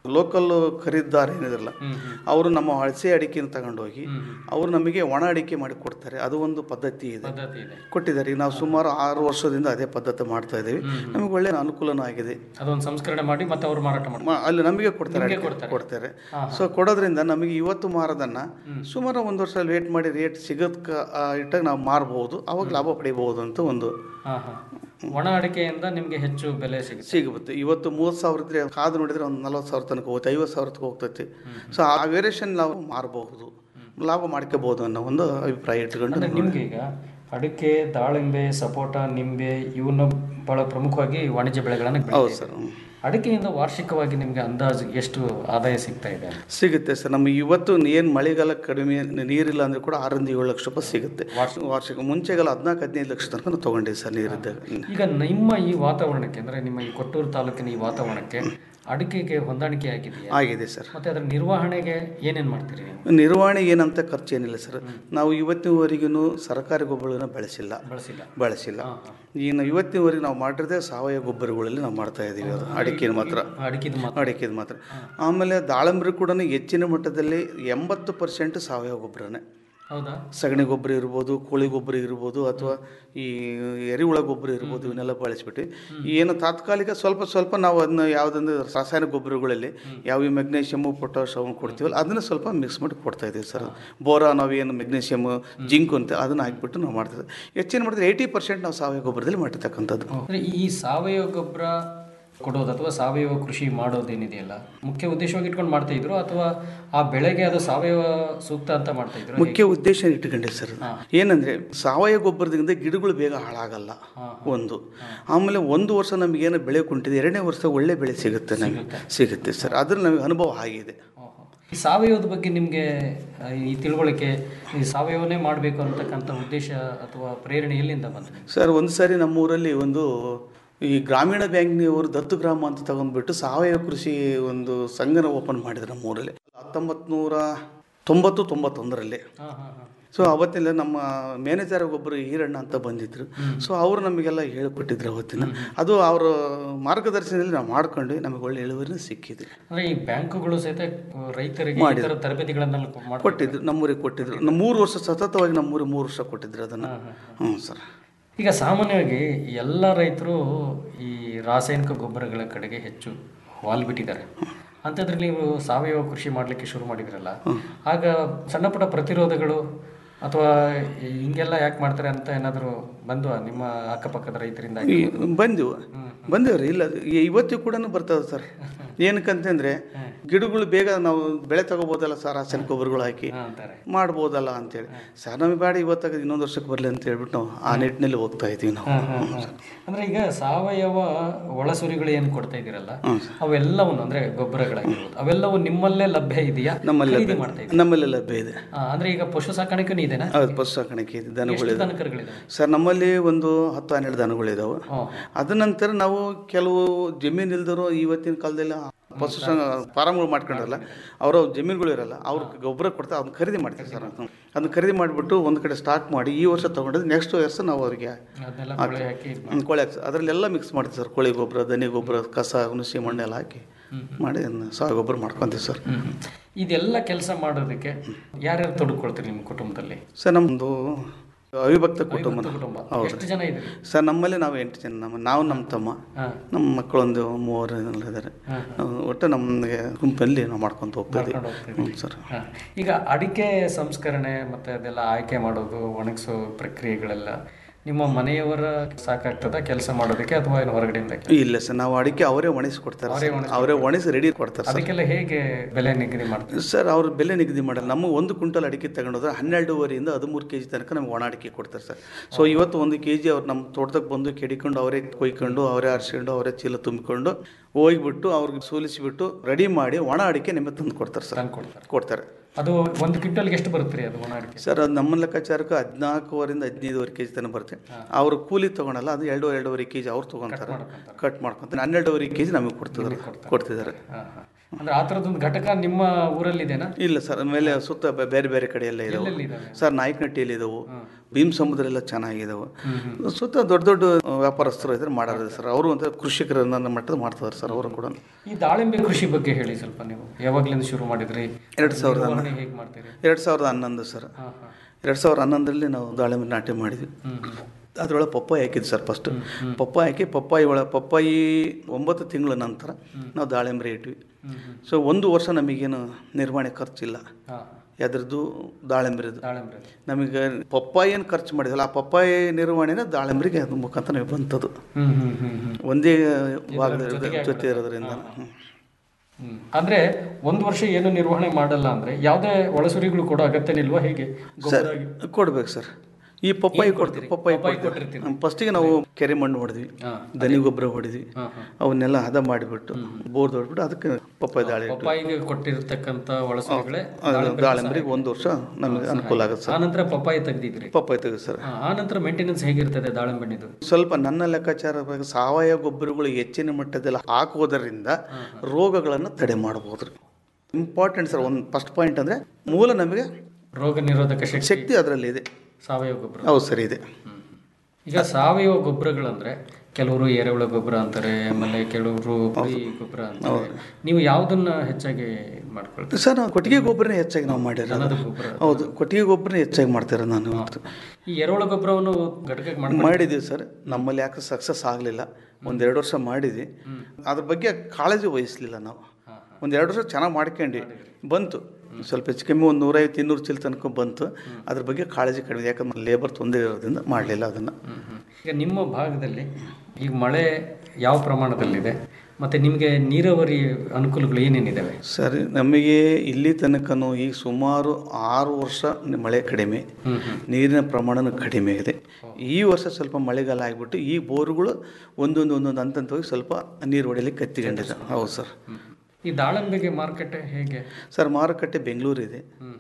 ಲೋಕಲ್ ಖರೀದಿದಾರ ಏನಿದಿರಲ್ಲ ಅವರು ನಮ್ಮ ಹಳಸೆ ಅಡಿಕೆನ ತಗೊಂಡೋಗಿ ಅವರು ನಮಗೆ ಒಣ ಅಡಿಕೆ ಮಾಡಿ ಕೊಡ್ತಾರೆ ಅದು ಒಂದು ಪದ್ಧತಿ ಇದೆ ಪದ್ಧತಿ ಇದೆ ಕೊಟ್ಟಿದ್ದಾರೆ ಈಗ ನಾವು ಸುಮಾರು ಆರು ವರ್ಷದಿಂದ ಅದೇ ಪದ್ಧತಿ ಮಾಡ್ತಾ ಇದ್ದೀವಿ ನಮಗೆ ಒಳ್ಳೆ ಅನುಕೂಲನೂ ಆಗಿದೆ ಅದೊಂದು ಸಂಸ್ಕರಣೆ ಮಾಡಿ ಮತ್ತೆ ಅವರು ಮಾರಾಟ ಮಾಡ್ತಾರೆ ಮ- ಅಲ್ಲಿ ನಮಗೆ ಕೊಡ್ತಾರೆ ಅಡಿಕೆ ಕೊಡ್ತಾರೆ ಸೊ ಕೊಡೋದ್ರಿಂದ ನಮಗೆ ಇವತ್ತು ಮಾರೋದನ್ನ ಸುಮಾರು ಒಂದು ವರ್ಷ ವೇಟ್ ಮಾಡಿ ರೇಟ್ ಸಿಗೋದಕ್ಕ ಇಟ್ಟಾಗ ನಾವು ಮಾರಬಹುದು ಅವಾಗ ಲಾಭ ಪಡಿಬಹುದು ಅಂತ ಒಂದು ಹಾ ಹಾ ಒಣ ಅಡಿಕೆಯಿಂದ ನಿಮಗೆ ಹೆಚ್ಚು ಬೆಲೆ ಸಿಗುತ್ತೆ ಸಿಗುತ್ತೆ ಇವತ್ತು ಮೂವತ್ತು ಸಾವಿರ ಇದ್ರೆ ಕಾದು ನೋಡಿದ್ರೆ ಒಂದು ನಲ್ವತ್ತು ಸಾವಿರ ತನಕ ಹೋಗುತ್ತೆ ಐವತ್ತು ಸಾವಿರ ತನಕ ಹೋಗ್ತೈತಿ ಸೊ ಆ ವೇರಿಯೇಷನ್ ನಾವು ಮಾರಬಹುದು ಲಾಭ ಮಾಡ್ಕೋಬಹುದು ಅನ್ನೋ ಒಂದು ಅಭಿಪ್ರಾಯ ಇಟ್ಕೊಂಡು ಅಂದ್ರೆ ನಿಮ್ಗೆ ಈಗ ಅಡಿಕೆ ದಾಳಿಂಬೆ ಸಪೋಟ ನಿಂಬೆ ಇವನ್ನ ಬಹಳ ಪ್ರಮುಖವಾಗಿ ವಾಣಿಜ್ಯ ಬೆಳೆಗಳನ್ನು ಹೌದು ಬೆಳಿತೀವಿ. ಸರ್ ಹ್ಮ್. ಅಡಿಕೆಯಿಂದ ವಾರ್ಷಿಕವಾಗಿ ನಿಮ್ಗೆ ಅಂದಾಜು ಎಷ್ಟು ಆದಾಯ ಸಿಗ್ತಾ ಇದೆ ಸಿಗುತ್ತೆ ಸರ್ ನಮಗೆ ಇವತ್ತು ಏನು ಮಳೆಗಾಲ ಕಡಿಮೆ ನೀರಿಲ್ಲ ಅಂದ್ರೆ ಕೂಡ ಆರರಿಂದ ಏಳು ಲಕ್ಷ ರೂಪಾಯಿ ಸಿಗುತ್ತೆ ವಾರ್ಷಿಕ ಮುಂಚೆಗಾಲ ಹದಿನಾಲ್ಕು ಹದಿನೈದು ಲಕ್ಷ ತನಕ ನಾವು ತೊಗೊಂಡಿದ್ದೀವಿ ಸರ್ ನೀರಿದ್ದಾಗ ಈಗ ನಿಮ್ಮ ಈ ವಾತಾವರಣಕ್ಕೆ ಅಂದ್ರೆ ನಿಮ್ಮ ಈ ಕೊಟ್ಟೂರು ತಾಲೂಕಿನ ಈ ವಾತಾವರಣಕ್ಕೆ ಅಡಿಕೆಗೆ ಹೊಂದಾಣಿಕೆ ಆಗಿದೆಯಾ ಆಗಿದೆ ಸರ್ ಮತ್ತೆ ಅದರ ನಿರ್ವಹಣೆಗೆ ಏನೇನ್ ಮಾಡ್ತೀರಿ ನೀವು ನಿರ್ವಹಣೆ ಏನಂತ ಖರ್ಚು ಏನಿಲ್ಲ ಸರ್ ನಾವು ಇವತ್ತಿನವರೆಗೂ ಸರ್ಕಾರಿ ಗೊಬ್ಬರಗಳನ್ನ ಬೆಳೆಸಿಲ್ಲ ಬಳಸಿಲ್ಲ ಬಳಸಿಲ್ಲ ಇನ್ನು ಇವತ್ತಿನವರೆಗೆ ನಾವು ಮಾಡಿರದೆ ಸಾವಯವ ಗೊಬ್ಬರಗಳಲ್ಲಿ ನಾವು ಮಾಡ್ತಾ ಇದ್ದೀವಿ ಅದು ಅಡಿಕೆ ಮಾತ್ರ ಅಡಿಕೆದು ಮಾತ್ರ ಅಡಿಕೆದು ಮಾತ್ರ ಆಮೇಲೆ ದಾಳಂಬ್ರಿ ಕೂಡ ಹೆಚ್ಚಿನ ಮಟ್ಟದಲ್ಲಿ ಎಂಬತ್ತು ಪರ್ಸೆಂಟ್ ಸಾವಯವ ಗೊಬ್ಬರನೇ ಹೌದಾ ಸಗಣಿ ಗೊಬ್ಬರ ಇರ್ಬೋದು ಕೋಳಿ ಗೊಬ್ಬರ ಇರ್ಬೋದು ಅಥವಾ ಈ ಎರೆಹುಳ ಗೊಬ್ಬರ ಇರ್ಬೋದು ಇವನ್ನೆಲ್ಲ ಬಳಸ್ಬಿಟ್ಟು ಏನು ತಾತ್ಕಾಲಿಕ ಸ್ವಲ್ಪ ಸ್ವಲ್ಪ ನಾವು ಅದನ್ನ ಯಾವುದೊಂದು ರಾಸಾಯನಿಕ ಗೊಬ್ಬರಗಳಲ್ಲಿ ಯಾವ ಮೆಗ್ನೀಷಿಯಮು ಪೊಟ್ಯಾಶ್ ಅವನ್ನು ಕೊಡ್ತೀವಲ್ಲ ಅದನ್ನ ಸ್ವಲ್ಪ ಮಿಕ್ಸ್ ಮಾಡಿ ಕೊಡ್ತಾ ಇದ್ದೀವಿ ಸರ್ ಬೋರಾ ನಾವೇನು ಮೆಗ್ನೀಷಿಯಮ್ ಜಿಂಕ್ ಅಂತ ಅದನ್ನ ಹಾಕಿಬಿಟ್ಟು ನಾವು ಮಾಡ್ತೀವಿ ಹೆಚ್ಚಿನ ಮಟ್ಟದಲ್ಲಿ ಏಯ್ಟಿ ಪರ್ಸೆಂಟ್ ನಾವು ಸಾವಯವ ಗೊಬ್ಬರದಲ್ಲಿ ಮಾಡಿರ್ತಕ್ಕಂಥದ್ದು ಅಂದ್ರೆ ಈ ಸಾವಯವ ಗೊಬ್ಬರ ಕೊಡೋದು ಅಥವಾ ಸಾವಯವ ಕೃಷಿ ಮಾಡೋದೇನಿದೆಯಲ್ಲ ಮುಖ್ಯ ಉದ್ದೇಶವಾಗಿ ಇಟ್ಕೊಂಡು ಮಾಡ್ತಾ ಇದ್ರು ಅಥವಾ ಆ ಬೆಳೆಗೆ ಅದು ಸಾವಯವ ಸೂಕ್ತ ಅಂತ ಮಾಡ್ತಾ ಇದ್ರು ಮುಖ್ಯ ಉದ್ದೇಶ ಇಟ್ಕೊಂಡಿದೆ ಸರ್ ಏನಂದ್ರೆ ಸಾವಯವ ಗೊಬ್ಬರದಿಂದ ಗಿಡಗಳು ಬೇಗ ಹಾಳಾಗಲ್ಲ ಒಂದು ಆಮೇಲೆ ಒಂದು ವರ್ಷ ನಮಗೇನು ಬೆಳೆ ಕುಂಟಿದೆ ಎರಡನೇ ವರ್ಷ ಒಳ್ಳೆ ಬೆಳೆ ಸಿಗುತ್ತೆ ನಮಗೆ ಸಿಗುತ್ತೆ ಸರ್ ಅದ್ರ ನಮಗೆ ಅನುಭವ ಆಗಿದೆ ಈ ಸಾವಯವದ ಬಗ್ಗೆ ನಿಮಗೆ ಈ ತಿಳುವಳಿಕೆ ಈ ಸಾವಯವನೇ ಮಾಡಬೇಕು ಅಂತಕ್ಕಂಥ ಉದ್ದೇಶ ಅಥವಾ ಪ್ರೇರಣೆ ಎಲ್ಲಿಂದ ಬಂತು ಸರ್ ಒಂದು ಸಾರಿ ನಮ್ಮೂರಲ್ಲಿ ಒಂದು ಈ ಗ್ರಾಮೀಣ ಬ್ಯಾಂಕ್ನವರು ದತ್ತು ಗ್ರಾಮ ಅಂತ ತಗೊಂಡ್ಬಿಟ್ಟು ಸಾವಯವ ಕೃಷಿ ಒಂದು ಸಂಘನ ಓಪನ್ ಮಾಡಿದ್ರು ನಮ್ಮೂರಲ್ಲಿ ಹತ್ತೊಂಬತ್ತು ನೂರ ತೊಂಬತ್ತು ತೊಂಬತ್ತೊಂದರಲ್ಲಿ ಹಾಂ ಹಾಂ ಹಾಂ ಸೊ ಅವತ್ತಿಂದ ನಮ್ಮ ಮ್ಯಾನೇಜರ್ ಒಬ್ಬರು ಈರಣ್ಣ ಅಂತ ಬಂದಿದ್ರು ಸೊ ಅವರು ನಮಗೆಲ್ಲ ಹೇಳ್ಕೊಟ್ಟಿದ್ರು ಅವತ್ತಿನ ಅದು ಅವರ ಮಾರ್ಗದರ್ಶನದಲ್ಲಿ ನಾವು ಮಾಡ್ಕೊಂಡು ನಮಗೆ ಒಳ್ಳೆ ಇಳುವರಿ ಸಿಕ್ಕಿದೆ ಅಂದ್ರೆ ಈ ಬ್ಯಾಂಕುಗಳು ಸಹಿತ ರೈತರಿಗೆ ಈ ಥರ ತರಬೇತಿಗಳನ್ನೆಲ್ಲ ಮಾಡ್ಕೊಡ್ತಾರೆ. ಕೊಟ್ಟಿದ್ರು ನಮ್ಮೂರಿಗೆ ಕೊಟ್ಟಿದ್ರು ನಮ್ಮ ಮೂರು ವರ್ಷ ಸತತವಾಗಿ ನಮ್ಮೂರಿಗೆ ಮೂರು ವರ್ಷ ಕೊಟ್ಟಿದ್ರು ಅದನ್ನು ಹ್ಞೂ ಸರ್ ಈಗ ಸಾಮಾನ್ಯವಾಗಿ ಎಲ್ಲ ರೈತರು ಈ ರಾಸಾಯನಿಕ ಗೊಬ್ಬರಗಳ ಕಡೆಗೆ ಹೆಚ್ಚು ವಾಲ್ಬಿಟ್ಟಿದ್ದಾರೆ ಅಂಥದ್ರಲ್ಲಿ ನೀವು ಸಾವಯವ ಕೃಷಿ ಮಾಡಲಿಕ್ಕೆ ಶುರು ಮಾಡಿದ್ರಲ್ಲ ಆಗ ಸಣ್ಣ ಪುಟ್ಟ ಪ್ರತಿರೋಧಗಳು ಅಥವಾ ಹಿಂಗೆಲ್ಲ ಯಾಕೆ ಮಾಡ್ತಾರೆ ಅಂತ ಏನಾದರೂ ಬಂದ್ವಾ ನಿಮ್ಮ ಅಕ್ಕಪಕ್ಕದ ರೈತರಿಂದ ಈ ಬಂದೆವು ಬಂದೇವ್ರಿ ಇಲ್ಲ ಈ- ಇವತ್ತಿಗೂ ಕೂಡ ಬರ್ತದೆ ಸರ್ ಏನಕ್ಕಂತಂದ್ರೆ ಗಿಡಗಳು ಬೇಗ ನಾವು ಬೆಳೆ ತಗೋಬೋದಲ್ಲ ಸರ್ ರಾಸಾಯನಿಕ ಗೊಬ್ಬರಗಳು ಹಾಕಿ ಹಾ, ಅಂತಾರೆ ಮಾಡ್ಬೋದಲ್ಲ ಅಂತೇಳಿ ಸರ್ ನಮಗೆ ಬೇಡ ಇವತ್ತಾಗ ಇನ್ನೊಂದು ವರ್ಷಕ್ಕೆ ಬರಲಿ ಅಂತ ಹೇಳ್ಬಿಟ್ಟು ನಾವು ಆ ನಿಟ್ಟಿನಲ್ಲಿ ಹೋಗ್ತಾ ಇದ್ದೀವಿ ನಾವು ಅಂದ್ರೆ ಈಗ ಸಾವಯವ ಒಳಸುರಿಗಳು ಏನು ಕೊಡ್ತಾ ಇದ್ದೀರಲ್ಲ ಅವೆಲ್ಲವನ್ನು ಅಂದ್ರೆ ಗೊಬ್ಬರಗಳಾಗಿರ್ಬೋದು ಅವೆಲ್ಲವೂ ನಿಮ್ಮಲ್ಲೇ ಲಭ್ಯ ಇದೆಯಾ ನಮ್ಮಲ್ಲಿ ಖರೀದಿ ಮಾಡ್ತಾ ಇದ್ದೀರಾ? ನಮ್ಮಲ್ಲಿ ಲಭ್ಯ ಇದೆ ಆ, ಅಂದ್ರೆ ಈಗ ಪಶು ಸಾಕಾಣಿಕೆನೂ ಇದೆನಾ ಹೌದು ಪಶು ಸಾಕಾಣಿಕೆ ಇದೆ ದನಗಳಿದೆ ದನಕರುಗಳಿದೆ ಸರ್ ನಮ್ಮಲ್ಲಿ ಒಂದು ಹತ್ತು ಹನ್ನೆರಡು ದನಗಳಿದಾವೆ ಅದ ನಂತರ ನಾವು ಕೆಲವು ಜಮೀನು ಇಲ್ದರು ಇವತ್ತಿನ ಕಾಲದಲ್ಲಿ ಪಶು ಸಂಘ ಫಾರಮ್ಗಳು ಮಾಡ್ಕೊಂಡ್ರಲ್ಲ ಅವರ ಜಮೀನುಗಳು ಇರಲ್ಲ ಅವ್ರ ಗೊಬ್ಬರ ಕೊಡ್ತಾರೆ ಅದನ್ನ ಖರೀದಿ ಮಾಡ್ತೀವಿ ಸರ್ ಅದನ್ನ ಖರೀದಿ ಮಾಡಿಬಿಟ್ಟು ಒಂದು ಕಡೆ ಸ್ಟಾಕ್ ಮಾಡಿ ಈ ವರ್ಷ ತೊಗೊಂಡಿದ್ದು ನೆಕ್ಸ್ಟ್ ವರ್ಷ ನಾವು ಅವರಿಗೆ ಅದನ್ನೆಲ್ಲ ಕೊಳೆ ಹಾಕಿ ಇದ್ ಹ್ಮ್, ಕೋಳಿ ಹಾಕ್ಸಿ ಅದರಲ್ಲೆಲ್ಲ ಮಿಕ್ಸ್ ಮಾಡ್ತೀವಿ ಸರ್ ಕೋಳಿ ಗೊಬ್ಬರ ದನಿ ಗೊಬ್ಬರ ಕಸ ಹುಣಸೆ ಮಣ್ಣೆಲ್ಲ ಹಾಕಿ ಮಾಡಿ ಅದನ್ನ ಸಾವಯವ ಗೊಬ್ಬರ ಮಾಡ್ಕೊತೀವಿ ಸರ್ ಹ್ಮ್. ಇದೆಲ್ಲ ಕೆಲಸ ಮಾಡೋದಕ್ಕೆ ಯಾರ್ಯಾರು ತೊಡಕೊಳ್ತೀರಿ ನಿಮ್ಮ ಕುಟುಂಬದಲ್ಲಿ ಸರ್ ನಮ್ಮದು ಅವಿಭಕ್ತ ಕುಟುಂಬ ಕುಟುಂಬ ಎಷ್ಟು ಜನ ಇದ್ದೀರಿ ಸರ್ ನಮ್ಮಲ್ಲಿ ನಾವು ಎಂಟು ಜನ ನಮ್ಮ ನಾವು ನಮ್ಮ ತಮ್ಮ ಹಾ. ನಮ್ಮ ಮಕ್ಕಳೊಂದು ಮೂವರು ಎಲ್ಲ ಇದ್ದಾರೆ ನಾವು ಒಟ್ಟು ನಮಗೆ ಗುಂಪಲ್ಲಿ ನಾವು ಮಾಡ್ಕೊಂತ ಹೋಗ್ತಾ ಇದ್ದೀವಿ ಮಾಡ್ಕೊಂಡು ಹೋಗ್ತೀರಿ. ಹ್ಞೂ ಸರ್ ಹಾ. ಈಗ ಅಡಿಕೆ ಸಂಸ್ಕರಣೆ ಮತ್ತೆ ಅದೆಲ್ಲ ಆಯ್ಕೆ ಮಾಡೋದು ಒಣಗಿಸೋ ಪ್ರಕ್ರಿಯೆಗಳೆಲ್ಲ ನಿಮ್ಮ ಮನೆಯವರ ಸಾಕಾಗ್ತದ ಕೆಲಸ ಮಾಡೋದಕ್ಕೆ ಅಥವಾ ಏನು ಹೊರಗಡೆಯಿಂದ ಇಲ್ಲ ಸರ್ ನಾವು ಅಡಿಕೆ ಅವರೇ ಒಣಗಿಸಿ ಕೊಡ್ತಾರೆ ಸರ್. ಅವರೇ ಒಣಗಿಸಿ ರೆಡಿ ಕೊಡ್ತಾರೆ ಸರ್ ಅದಕ್ಕೆಲ್ಲ ಹೇಗೆ ಬೆಲೆ ನಿಗದಿ ಮಾಡ್ತಾರೆ ಸರ್ ಅವ್ರು ಬೆಲೆ ನಿಗದಿ ಮಾಡಲ್ಲ ನಮಗೆ ಒಂದು ಕ್ವಿಂಟಲ್ ಅಡಿಕೆ ತಗೊಂಡೋದ್ರೆ ಹನ್ನೆರಡೂವರೆಯಿಂದ ಹದಿಮೂರು ಕೆ ಜಿ ತನಕ ನಮ್ಗೆ ಒಣ ಅಡಿಕೆ ಕೊಡ್ತಾರೆ ಸರ್ ಸೊ ಇವತ್ತು ಒಂದು ಕೆ ಜಿ ಅವ್ರು ನಮ್ಮ ತೋಟದಾಗ ಬಂದು ಕೆಡಿಕೊಂಡು ಅವರೇ ಕೊಯ್ಕೊಂಡು ಅವರೇ ಆರಿಸ್ಕೊಂಡು ಅವರೇ ಚೀಲ ತುಂಬಿಕೊಂಡು ಹೋಗ್ಬಿಟ್ಟು ಅವ್ರಿಗೆ ಸೋಲಿಸಿಬಿಟ್ಟು ರೆಡಿ ಮಾಡಿ ಒಣ ಅಡಿಕೆ ನಿಮಗೆ ತಂದು ಕೊಡ್ತಾರೆ ಸರ್ ತಂದು ಕೊಡ್ತಾರೆ ಕೊಡ್ತಾರೆ ಅದು ಒಂದು ಕ್ವಿಂಟಲ್ಗೆ ಎಷ್ಟು ಬರುತ್ತೆ ರೀ ಅದು ಒಣ ಅಡಿಕೆ ಸರ್ ಅದು ನಮ್ಮ ಲೆಕ್ಕಾಚಾರಕ್ಕೆ ಹದಿನಾಲ್ಕುವರೆಯಿಂದ ಹದಿನೈದುವರೆ ಕೆ ಜಿ ತನಕ ಬರುತ್ತೆ ಅವರು ಕೂಲಿ ತೊಗೊಳಲ್ಲ ಅದು ಎರಡು ಎರಡೂವರೆ ಕೆ ಜಿ ಅವ್ರು ತೊಗೊತಾರೆ ಕಟ್ ಮಾಡ್ಕೊತಾರೆ ಹನ್ನೆರಡೂವರೆ ಕೆ ಜಿ ನಮಗೆ ಕೊಡ್ತಿದ್ದಾರೆ ಕೊಡ್ತಿದ್ದಾರೆ ಹಾ, ಹಾ. ಅಂದ್ರೆ ಆ ಥರದೊಂದು ಘಟಕ ನಿಮ್ಮ ಊರಲ್ಲಿದೆನಾ ಇಲ್ಲ ಸರ್ ಮೇಲೆ ಸುತ್ತ ಬೆ- ಬೇರೆ ಬೇರೆ ಕಡೆ ಎಲ್ಲ ಇದಾವೆ ಎಲ್ಲೆಲ್ಲಿದಾವೆ? ಸರ್ ನಾಯಕನಹಟ್ಟಿಯಲ್ಲಿ ಇದಾವೆ ಭೀಮ್ ಸಮುದ್ರ ಎಲ್ಲ ಚೆನ್ನಾಗಿದಾವೆ ಸುತ್ತ ದೊಡ್ಡ ದೊಡ್ಡ ವ್ಯಾಪಾರಸ್ಥರು ಇದ್ರೆ ಮಾಡೋದು ಸರ್ ಅವರು ಅಂತ ಕೃಷಿಕರ ನನ್ನ ಮಟ್ಟದ ಮಾಡ್ತಾರೆ ಸರ್ ಅವರು ಕೂಡ ಈ ದಾಳಿಂಬೆ ಕೃಷಿ ಬಗ್ಗೆ ಹೇಳಿ ಸ್ವಲ್ಪ ನೀವು ಯಾವಾಗ್ಲಿಂದ ಶುರು ಮಾಡಿದ್ರಿ ಎರಡು ಸಾವಿರದ ನಿರ್ವಹಣೆ ಹೇಗೆ ಮಾಡ್ತೀರಿ ಎರಡು ಸಾವಿರದ ಹನ್ನೊಂದು ಸರ್ ಹಾಂ ಹಾಂ ಎರಡು ಸಾವಿರದ ಹನ್ನೊಂದರಲ್ಲಿ ನಾವು ದಾಳಿಂಬೆ ನಾಟಿ ಮಾಡಿದ್ವಿ ಹ್ಮ್ ಅದರೊಳಗೆ ಪಪ್ಪಾಯಿ ಹಾಕಿದ್ದು ಸರ್ ಫಸ್ಟ್ ಪಪ್ಪಾಯಿ ಹಾಕಿ ಪಪ್ಪಾಯಿ ಒಳಗೆ ಪಪ್ಪಾಯಿ ಒಂಬತ್ತು ತಿಂಗಳ ನಂತರ ನಾವು ದಾಳಿಂಬೆ ಇಟ್ವಿ ಸೊ ಒಂದು ವರ್ಷ ನಮಗೇನು ನಿರ್ವಹಣೆ ಖರ್ಚಿಲ್ಲ ಹಾಂ ಅದ್ರದ್ದು ದಾಳಿಂಬ್ರಿದು ದಾಳಿಂಬೆ ನಮಗೆ ಪಪ್ಪಾಯಿ ಏನು ಖರ್ಚು ಮಾಡಿದಲ್ಲ ಆ ಪಪ್ಪಾಯಿ ನಿರ್ವಹಣೆನ ದಾಳಿಂಬ್ರಿಗೆ ಅದ್ರ ಮುಖಾಂತರ ನಮಗೆ ಬಂತದ್ದು ಹ್ಮ್ ಹ್ಮ್ ಹ್ಮ್ ಹ್ಮ್ ಒಂದೇ ಭಾಗದ ಜೊತೆ ಇರೋದ್ರಿಂದ ಹ್ಮ್. ಹ್ಮ್. ಅಂದ್ರೆ ಒಂದು ವರ್ಷ ಏನು ನಿರ್ವಹಣೆ ಮಾಡಲ್ಲ ಅಂದ್ರೆ ಯಾವುದೇ ಒಳಸುರಿಗಳು ಕೊಡೋ ಅಗತ್ಯನಿಲ್ವಾ ಹೇಗೆ ಗೊಬ್ಬರ ಆಗಿ- ಕೊಡ್ಬೇಕು ಸರ್ ಈ ಪಪ್ಪಾಯಿ ಕೊಡ್ತೀವಿ ಪಪ್ಪಾಯಿ ಕೊಡ್ತೀವಿ ಫಸ್ಟಿಗೆ ನಾವು ಕೆರೆ ಮಣ್ಣು ಹೊಡೆದ್ವಿ ದನಿ ಗೊಬ್ಬರ ಹೊಡೆದ್ವಿ ಹಾ, ಹಾ. ಅವನ್ನೆಲ್ಲ ಹದ ಮಾಡಿಬಿಟ್ಟು ಬೋರ್ ಹೊಡ್ಬಿಟ್ಟು ಅದಕ್ಕೆ ಪಪ್ಪಾಯಿ ದಾಳಿ ಇಟ್ಟು ಪಪ್ಪಾಯಿಗೆ ಕೊಟ್ಟಿರ್ತಕ್ಕಂಥ ಒಳಸುರಿಗಳೇ ಅದು ದಾಳಿಂಬ್ರಿಗೆ ಒಂದು ವರ್ಷ ನಮಗೆ ಅನುಕೂಲ ಆಗುತ್ತೆ ಸರ್ ಆ ನಂತರ ಪಪ್ಪಾಯಿ ತೆಗ್ದಿದ್ರಿ ಪಪ್ಪಾಯಿ ತೆಗೆದು ಸರ್ ಆ, ಆ ನಂತರ ಮೇಂಟೆನೆನ್ಸ್ ಹೇಗಿರ್ತದೆ ದಾಳಿಂಬೆಣ್ಣಿದು ಸ್ವಲ್ಪ ನನ್ನ ಲೆಕ್ಕಾಚಾರ ಪ್ರಕಾರ ಸಾವಯವ ಗೊಬ್ಬರಗಳು ಹೆಚ್ಚಿನ ಮಟ್ಟದಲ್ಲಿ ಹಾಕುವುದರಿಂದ ರೋಗಗಳನ್ನು ತಡೆ ಮಾಡ್ಬೋದು ರೀ ಇಂಪಾರ್ಟೆಂಟ್ ಸರ್ ಒಂದು ಫಸ್ಟ್ ಪಾಯಿಂಟ್ ಅಂದರೆ ಮೂಲ ನಮಗೆ ರೋಗ ನಿರೋಧಕ ಶಕ್ತಿ ಶಕ್ತಿ ಅದರಲ್ಲಿ ಇದೆ ಸಾವಯವ ಗೊಬ್ಬರ ಹೌದು ಸರ್ ಇದೆ ಈಗ ಸಾವಯವ ಗೊಬ್ಬರಗಳಂದ್ರೆ ಕೆಲವರು ಎರೆಹುಳ ಗೊಬ್ಬರ ಅಂತಾರೆ ಆಮೇಲೆ ಕೆಲವರು ಕುರಿ ಗೊಬ್ಬರ ಅಂತಾರೆ ನೀವು ಯಾವುದನ್ನ ಹೆಚ್ಚಾಗಿ ಮಾಡ್ಕೊಳ್ತೀರಿ ಸರ್ ನಾವು ಕೊಟ್ಟಿಗೆ ಗೊಬ್ಬರನೇ ಹೆಚ್ಚಾಗಿ ನಾವು ಮಾಡಿರೋದು ಗೊಬ್ಬರ ಹೌದು ಕೊಟ್ಟಿಗೆ ಗೊಬ್ಬರನೇ ಹೆಚ್ಚಾಗಿ ಮಾಡ್ತಾರೆ ನಾನು ಇವತ್ತು. ಈ ಎರೆಹುಳ ಗೊಬ್ಬರವನ್ನು ಘಟಕಕ್ಕೆ ಮಾಡಿ ಮಾಡಿದ್ದೀವಿ ಸರ್ ನಮ್ಮಲ್ಲಿ ಯಾಕೆ ಸಕ್ಸಸ್ ಆಗಲಿಲ್ಲ ಒಂದೆರಡು ವರ್ಷ ಮಾಡಿದ್ವಿ ಅದ್ರ ಬಗ್ಗೆ ಕಾಳಜಿ ವಹಿಸಲಿಲ್ಲ ನಾವು ಒಂದೆರಡು ವರ್ಷ ಚೆನ್ನಾಗಿ ಮಾಡ್ಕೊಂಡ್ವಿ ಬಂತು ಸ್ವಲ್ಪ ಹೆಚ್ಚು ಕಮ್ಮಿ ಒಂದು ನೂರೈವತ್ತು ಇನ್ನೂರು ಚೀಲ ತನಕ ಬಂತು ಅದ್ರ ಬಗ್ಗೆ ಕಾಳಜಿ ಕಡಿಮೆ ಯಾಕಂದ್ರೆ ಲೇಬರ್ ತೊಂದರೆ ಇರೋದ್ರಿಂದ ಮಾಡಲಿಲ್ಲ ಅದನ್ನು ಈಗ ನಿಮ್ಮ ಭಾಗದಲ್ಲಿ ಈಗ ಮಳೆ ಯಾವ ಪ್ರಮಾಣದಲ್ಲಿದೆ ಮತ್ತೆ ನಿಮಗೆ ನೀರಾವರಿ ಅನುಕೂಲಗಳು ಏನೇನಿದ್ದಾವೆ ಸರಿ ನಮಗೆ ಇಲ್ಲಿ ತನಕನೂ ಈಗ ಸುಮಾರು ಆರು ವರ್ಷ ಮಳೆ ಕಡಿಮೆ ನೀರಿನ ಪ್ರಮಾಣನೂ ಕಡಿಮೆ ಇದೆ ಈ ವರ್ಷ ಸ್ವಲ್ಪ ಮಳೆಗಾಲ ಆಗಿಬಿಟ್ಟು ಈ ಬೋರ್ಗಳು ಒಂದೊಂದು ಒಂದೊಂದು ಹಂತಂತವಾಗಿ ಸ್ವಲ್ಪ ನೀರು ಹೊಡೆಯಲಿಕ್ಕೆ ಕತ್ತಿಕೊಂಡಿದೆ ಹೌದು ಸರ್ ಈ ದಾಳಂಬೆಗೆ ಮಾರುಕಟ್ಟೆ ಹೇಗೆ ಸರ್ ಮಾರುಕಟ್ಟೆ ಬೆಂಗಳೂರು ಇದೆ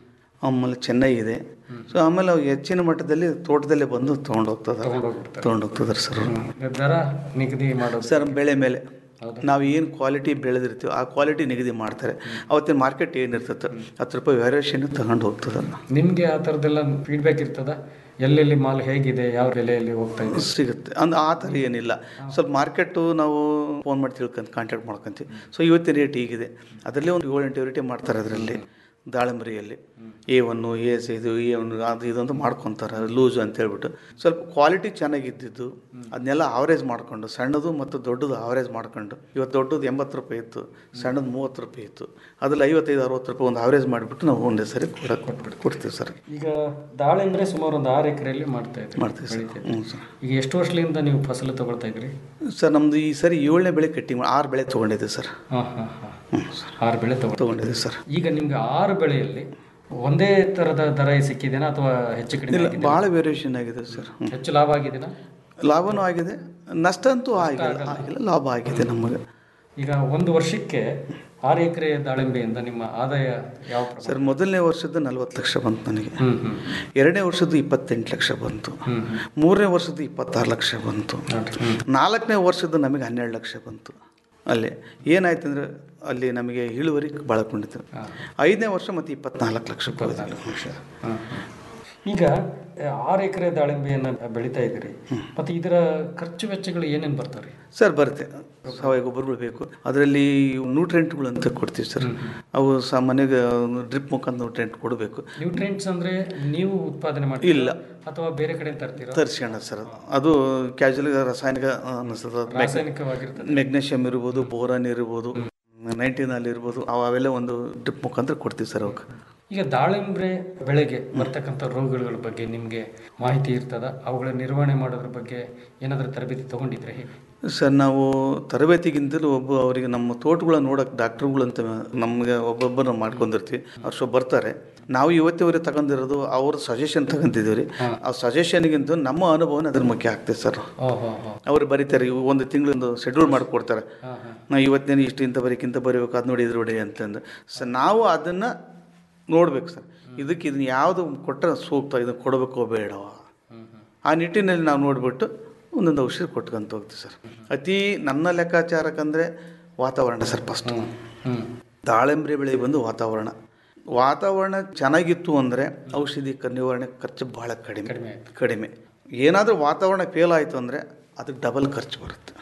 ಆಮೇಲೆ ಚೆನ್ನೈ ಇದೆ ಸೊ ಆಮೇಲೆ ಅವು ಹೆಚ್ಚಿನ ಮಟ್ಟದಲ್ಲಿ ತೋಟದಲ್ಲೇ ಬಂದು ತೊಗೊಂಡು ಹೋಗ್ತದೆ ತಗೊಂಡೋಗ್ಬಿಡ್ತಾರೆ ತೊಗೊಂಡು ಹೋಗ್ತದಾರೆ ಸರ್ ಅವ್ರು. ದರ ನಿಗದಿ ಮಾಡೋದು ಸರ್ ಬೆಳೆ ಮೇಲೆ ನಾವು ಏನು ಕ್ವಾಲಿಟಿ ಬೆಳೆದಿರ್ತೀವಿ ಆ ಕ್ವಾಲಿಟಿ ನಿಗದಿ ಮಾಡ್ತಾರೆ ಅವತ್ತಿನ ಮಾರ್ಕೆಟ್ ಏನಿರ್ತದೆ ಹತ್ತು ರೂಪಾಯಿ ವೇರಿಯೇಷನ್ ತಗೊಂಡು ಹೋಗ್ತದೆ ನಿಮಗೆ ಆ ಥರದ್ದೆಲ್ಲ ಫೀಡ್ಬ್ಯಾಕ್ ಇರ್ತದ ಎಲ್ಲೆಲ್ಲಿ ಮಾಲ್ ಹೇಗಿದೆ ಯಾವ ಬೆಲೆಯಲ್ಲಿ ಹೋಗ್ತಾ ಇದೆ ಸಿಗುತ್ತೆ ಅಂದ್ರೆ ಆ ಥರ ಏನಿಲ್ಲ ಸ್ವಲ್ಪ ಮಾರ್ಕೆಟು ನಾವು ಫೋನ್ ಮಾಡಿ ತಿಳ್ಕೊಂತ ಕಾಂಟ್ಯಾಕ್ಟ್ ಮಾಡ್ಕೊಂತೀವಿ ಸೊ ಇವತ್ತಿನ ರೇಟ್ ಹೀಗಿದೆ ಅದರಲ್ಲೇ ಒಂದು ಏಳು ಎಂಟು ವೆರೈಟಿ ಮಾಡ್ತಾರೆ ಅದರಲ್ಲಿ ದಾಳಿಂಬರಿಯಲ್ಲಿ ಎ ಒನ್ನು ಎ ಎಸ್ ಇದು ಎ ಒನ್ ಅದು ಇದು ಅಂತ ಮಾಡ್ಕೊತಾರೆ ಲೂಸು ಅಂತ ಹೇಳ್ಬಿಟ್ಟು ಸ್ವಲ್ಪ ಕ್ವಾಲಿಟಿ ಚೆನ್ನಾಗಿದ್ದಿದ್ದು ಅದನ್ನೆಲ್ಲ ಆವರೇಜ್ ಮಾಡ್ಕೊಂಡು ಸಣ್ಣದು ಮತ್ತು ದೊಡ್ಡದು ಆವರೇಜ್ ಮಾಡ್ಕೊಂಡು ಇವತ್ತು ದೊಡ್ಡದು ಎಂಬತ್ತು ರೂಪಾಯಿ ಇತ್ತು ಸಣ್ಣದು ಮೂವತ್ತು ರೂಪಾಯಿ ಇತ್ತು ಅದ್ರಲ್ಲಿ ಐವತ್ತೈದು ಅರವತ್ತು ರೂಪಾಯಿ ಒಂದು ಆವರೇಜ್ ಮಾಡಿಬಿಟ್ಟು ನಾವು ಒಂದೇ ಸರಿ ಕೊಡ ಕೊಟ್ಬಿಟ್ಟು ಕೊಡ್ತೀವಿ ಸರ್ ಈಗ ದಾಳಿಂಬ್ರೆ ಸುಮಾರು ಒಂದು ಆರು ಎಕರೆಯಲ್ಲಿ ಮಾಡ್ತಾ ಇದ್ರಿ ಮಾಡ್ತೀವಿ ಸರ್ ಬೆಳಿತಾ ಇದ್ರಿ. ಹ್ಞೂ ಸರ್ ಈಗ ಎಷ್ಟು ವರ್ಷದಿಂದ ನೀವು ಫಸಲು ತಗೊಳ್ತಾ ಇದ್ರಿ ಸರ್ ನಮ್ಮದು ಈ ಸರಿ ಏಳನೇ ಬೆಳೆ ಕಟ್ಟಿ ಆರು ಬೆಳೆ ತೊಗೊಂಡಿದ್ದೀವಿ ಸರ್ ಹಾಂ ಹಾಂ ಹಾಂ ಆರು ಬೆಳೆ ತಗೊಳ್ತಾ ತೊಗೊಂಡಿದ್ದೀವಿ ಸರ್ ಈಗ ನಿಮ್ಗೆ ಆರು ಬೆಳೆಯಲ್ಲಿ ಒಂದೇ ಥರದ ದರ ಸಿಕ್ಕಿದೆನಾ ಅಥವಾ ಹೆಚ್ಚು ಕಡಿಮೆ ಇಲ್ಲ ಆಗಿದೆಯಾ? ಭಾಳ ವೇರಿಯೇಷನ್ ಆಗಿದೆ ಸರ್ ಹ್ಮ್. ಹೆಚ್ಚು ಲಾಭ ಆಗಿದೆನಾ ಲಾಭನೂ ಆಗಿದೆ ನಷ್ಟ ಅಂತೂ ಆಗಿಲ್ಲ ಆಗಿಲ್ಲ ಲಾಭ ಆಗಿದೆ ನಮಗೆ ಈಗ ಒಂದು ವರ್ಷಕ್ಕೆ ಆರು ಎಕರೆ ದಾಳಿಂಬೆಯಿಂದ ನಿಮ್ಮ ಆದಾಯ ಯಾವ ಪ್ರಮಾಣ ಸರ್ ಮೊದಲನೇ ವರ್ಷದ್ದು ನಲ್ವತ್ತು ಲಕ್ಷ ಬಂತು ನನಗೆ ಹ್ಮ್ ಹ್ಮ್ ಎರಡನೇ ವರ್ಷದ್ದು ಇಪ್ಪತ್ತೆಂಟು ಲಕ್ಷ ಬಂತು ಮೂರನೇ ವರ್ಷದ್ದು ಇಪ್ಪತ್ತಾರು ಲಕ್ಷ ಬಂತು ನಾಲ್ಕನೇ ವರ್ಷದ್ದು ನಮಗೆ ಹನ್ನೆರಡು ಲಕ್ಷ ಬಂತು ಅಲ್ಲಿ ಏನಾಯ್ತು ಅಂದರೆ ಅಲ್ಲಿ ನಮಗೆ ಇಳುವರಿ ಭಾಳ ಕೊಂಡಿತ್ತು ಐದನೇ ವರ್ಷ ಮತ್ತು ಇಪ್ಪತ್ನಾಲ್ಕು ಲಕ್ಷ ಲಕ್ಷ ಹಾಂ, ಹಾಂ. ಈಗ ಆ, ಆರು ಎಕರೆ ದಾಳಿಂಬೆಯನ್ನು ಬೆಳೀತಾ ಇದ್ದೀರಿ ಮತ್ತು ಇದರ ಖರ್ಚು ವೆಚ್ಚಗಳು ಏನೇನು ಬರ್ತಾರೆ ಸರ್ ಬರುತ್ತೆ ಸಾವಯವ ಗೊಬ್ಬರಗಳು ಬೇಕು ಅದರಲ್ಲಿ ನ್ಯೂಟ್ರೆಂಟ್ಗಳು ಅಂತ ಕೊಡ್ತೀವಿ ಸರ್ ಅವು ಸಾಮಾನ್ಯವಾಗಿ ಡ್ರಿಪ್ ಮುಖಾಂತರ ನ್ಯೂಟ್ರೆಂಟ್ ಕೊಡಬೇಕು ನ್ಯೂಟ್ರಿಯೆಂಟ್ಸ್ ಅಂದರೆ ನೀವು ಉತ್ಪಾದನೆ ಮಾಡಿ ಇಲ್ಲ. ಅಥವಾ ಬೇರೆ ಕಡೆ ತರ್ತೀರಾ ತರಿಸ್ಕೊಂಡ ಸರ್ ಅದು. ಅದು ಕ್ಯಾಜುವಲ್ ರಾಸಾಯನಿಕ ಅನಿಸ್ತದೆ ರಾಸಾಯನಿಕವಾಗಿರ್ತದೆ ಮೆಗ್ನೀಷಿಯಮ್ ಇರ್ಬೋದು ಬೋರಾನ್ ಇರ್ಬೋದು ನೈಂಟಿನಲ್ಲಿ ಇರ್ಬೋದು ಅವು ಅವೆಲ್ಲ ಒಂದು ಡ್ರಿಪ್ ಮುಖಾಂತರ ಕೊಡ್ತೀವಿ ಸರ್ ಅವಕ್ಕೆ ಈಗ ದಾಳಿಂಬ್ರೆ ಬೆಳೆಗೆ ಬರ್ತಕ್ಕಂಥ ರೋಗಗಳ ಬಗ್ಗೆ ನಿಮಗೆ ಮಾಹಿತಿ ಇರ್ತದ ಅವುಗಳ ನಿರ್ವಹಣೆ ಮಾಡೋದ್ರ ಬಗ್ಗೆ ಏನಾದರೂ ತರಬೇತಿ ತಗೊಂಡಿದ್ರೆ ಹೇಗೆ ಸರ್ ನಾವು ತರಬೇತಿಗಿಂತಲೂ ಒಬ್ಬ ಅವರಿಗೆ ನಮ್ಮ ತೋಟಗಳ ನೋಡೋಕೆ ಡಾಕ್ಟ್ರುಗಳು ಅಂತ ನಮಗೆ ಒಬ್ಬೊಬ್ಬರನ್ನ ಮಾಡ್ಕೊಂಡಿರ್ತೀವಿ ಅವ್ರು ಸೊ ಬರ್ತಾರೆ ನಾವು ಇವತ್ತಿವರೆಗೆ ತಗೊಂಡಿರೋದು ಅವ್ರ ಸಜೆಷನ್ ತಗೊಂತಿದ್ದೀವಿ ರೀ ಆ ಸಜೆಷನ್ಗಿಂತ ನಮ್ಮ ಅನುಭವನ ಅದ್ರ ಮುಖ್ಯ ಆಗ್ತದೆ ಸರ್ ಓಹೋ ಹೋ ಅವ್ರು ಬರೀತಾರೆ ಇವು ಒಂದು ತಿಂಗಳೊಂದು ಶೆಡ್ಯೂಲ್ ಮಾಡಿಕೊಡ್ತಾರೆ ಹಾಂ ಹಾಂ ನಾ ಇವತ್ತಿನ ಇಷ್ಟು ಇಂಥ ಬರೀಕ್ ಇಂಥ ಬರೀಬೇಕು ಅದು ನೋಡಿ ಇದು ನೋಡಿ ಅಂತಂದು ಸೊ ನಾವು ಅದನ್ನು ನೋಡ್ಬೇಕು ಸರ್ ಇದಕ್ಕೆ ಇದನ್ನ ಯಾವುದು ಕೊಟ್ಟರೆ ಸೂಕ್ತ ಇದನ್ನು ಕೊಡಬೇಕೋ ಬೇಡವಾ ಆ ನಿಟ್ಟಿನಲ್ಲಿ ನಾವು ನೋಡಿಬಿಟ್ಟು ಒಂದೊಂದು ಔಷಧಿ ಕೊಟ್ಕೊಂತ ಹೋಗ್ತೀವಿ ಸರ್ ಅತಿ ನನ್ನ ಲೆಕ್ಕಾಚಾರಕ್ಕಂದರೆ ವಾತಾವರಣ ಸರ್ ಫಸ್ಟ್ ಹ್ಞೂ ದಾಳಿಂಬ್ರೆ ಬೆಳೆ ಬಂದು ವಾತಾವರಣ ವಾತಾವರಣ ಚೆನ್ನಾಗಿತ್ತು ಅಂದರೆ ಔಷಧಿ ಕ- ನಿವಾರಣೆ ಖರ್ಚು ಭಾಳ ಕಡಿಮೆ ಕಡಿಮೆ ಆಯ್ತು. ಕಡಿಮೆ ಏನಾದರೂ ವಾತಾವರಣ ಫೇಲ್ ಆಯಿತು ಅಂದರೆ ಅದಕ್ಕೆ ಡಬಲ್ ಖರ್ಚು ಬರುತ್ತೆ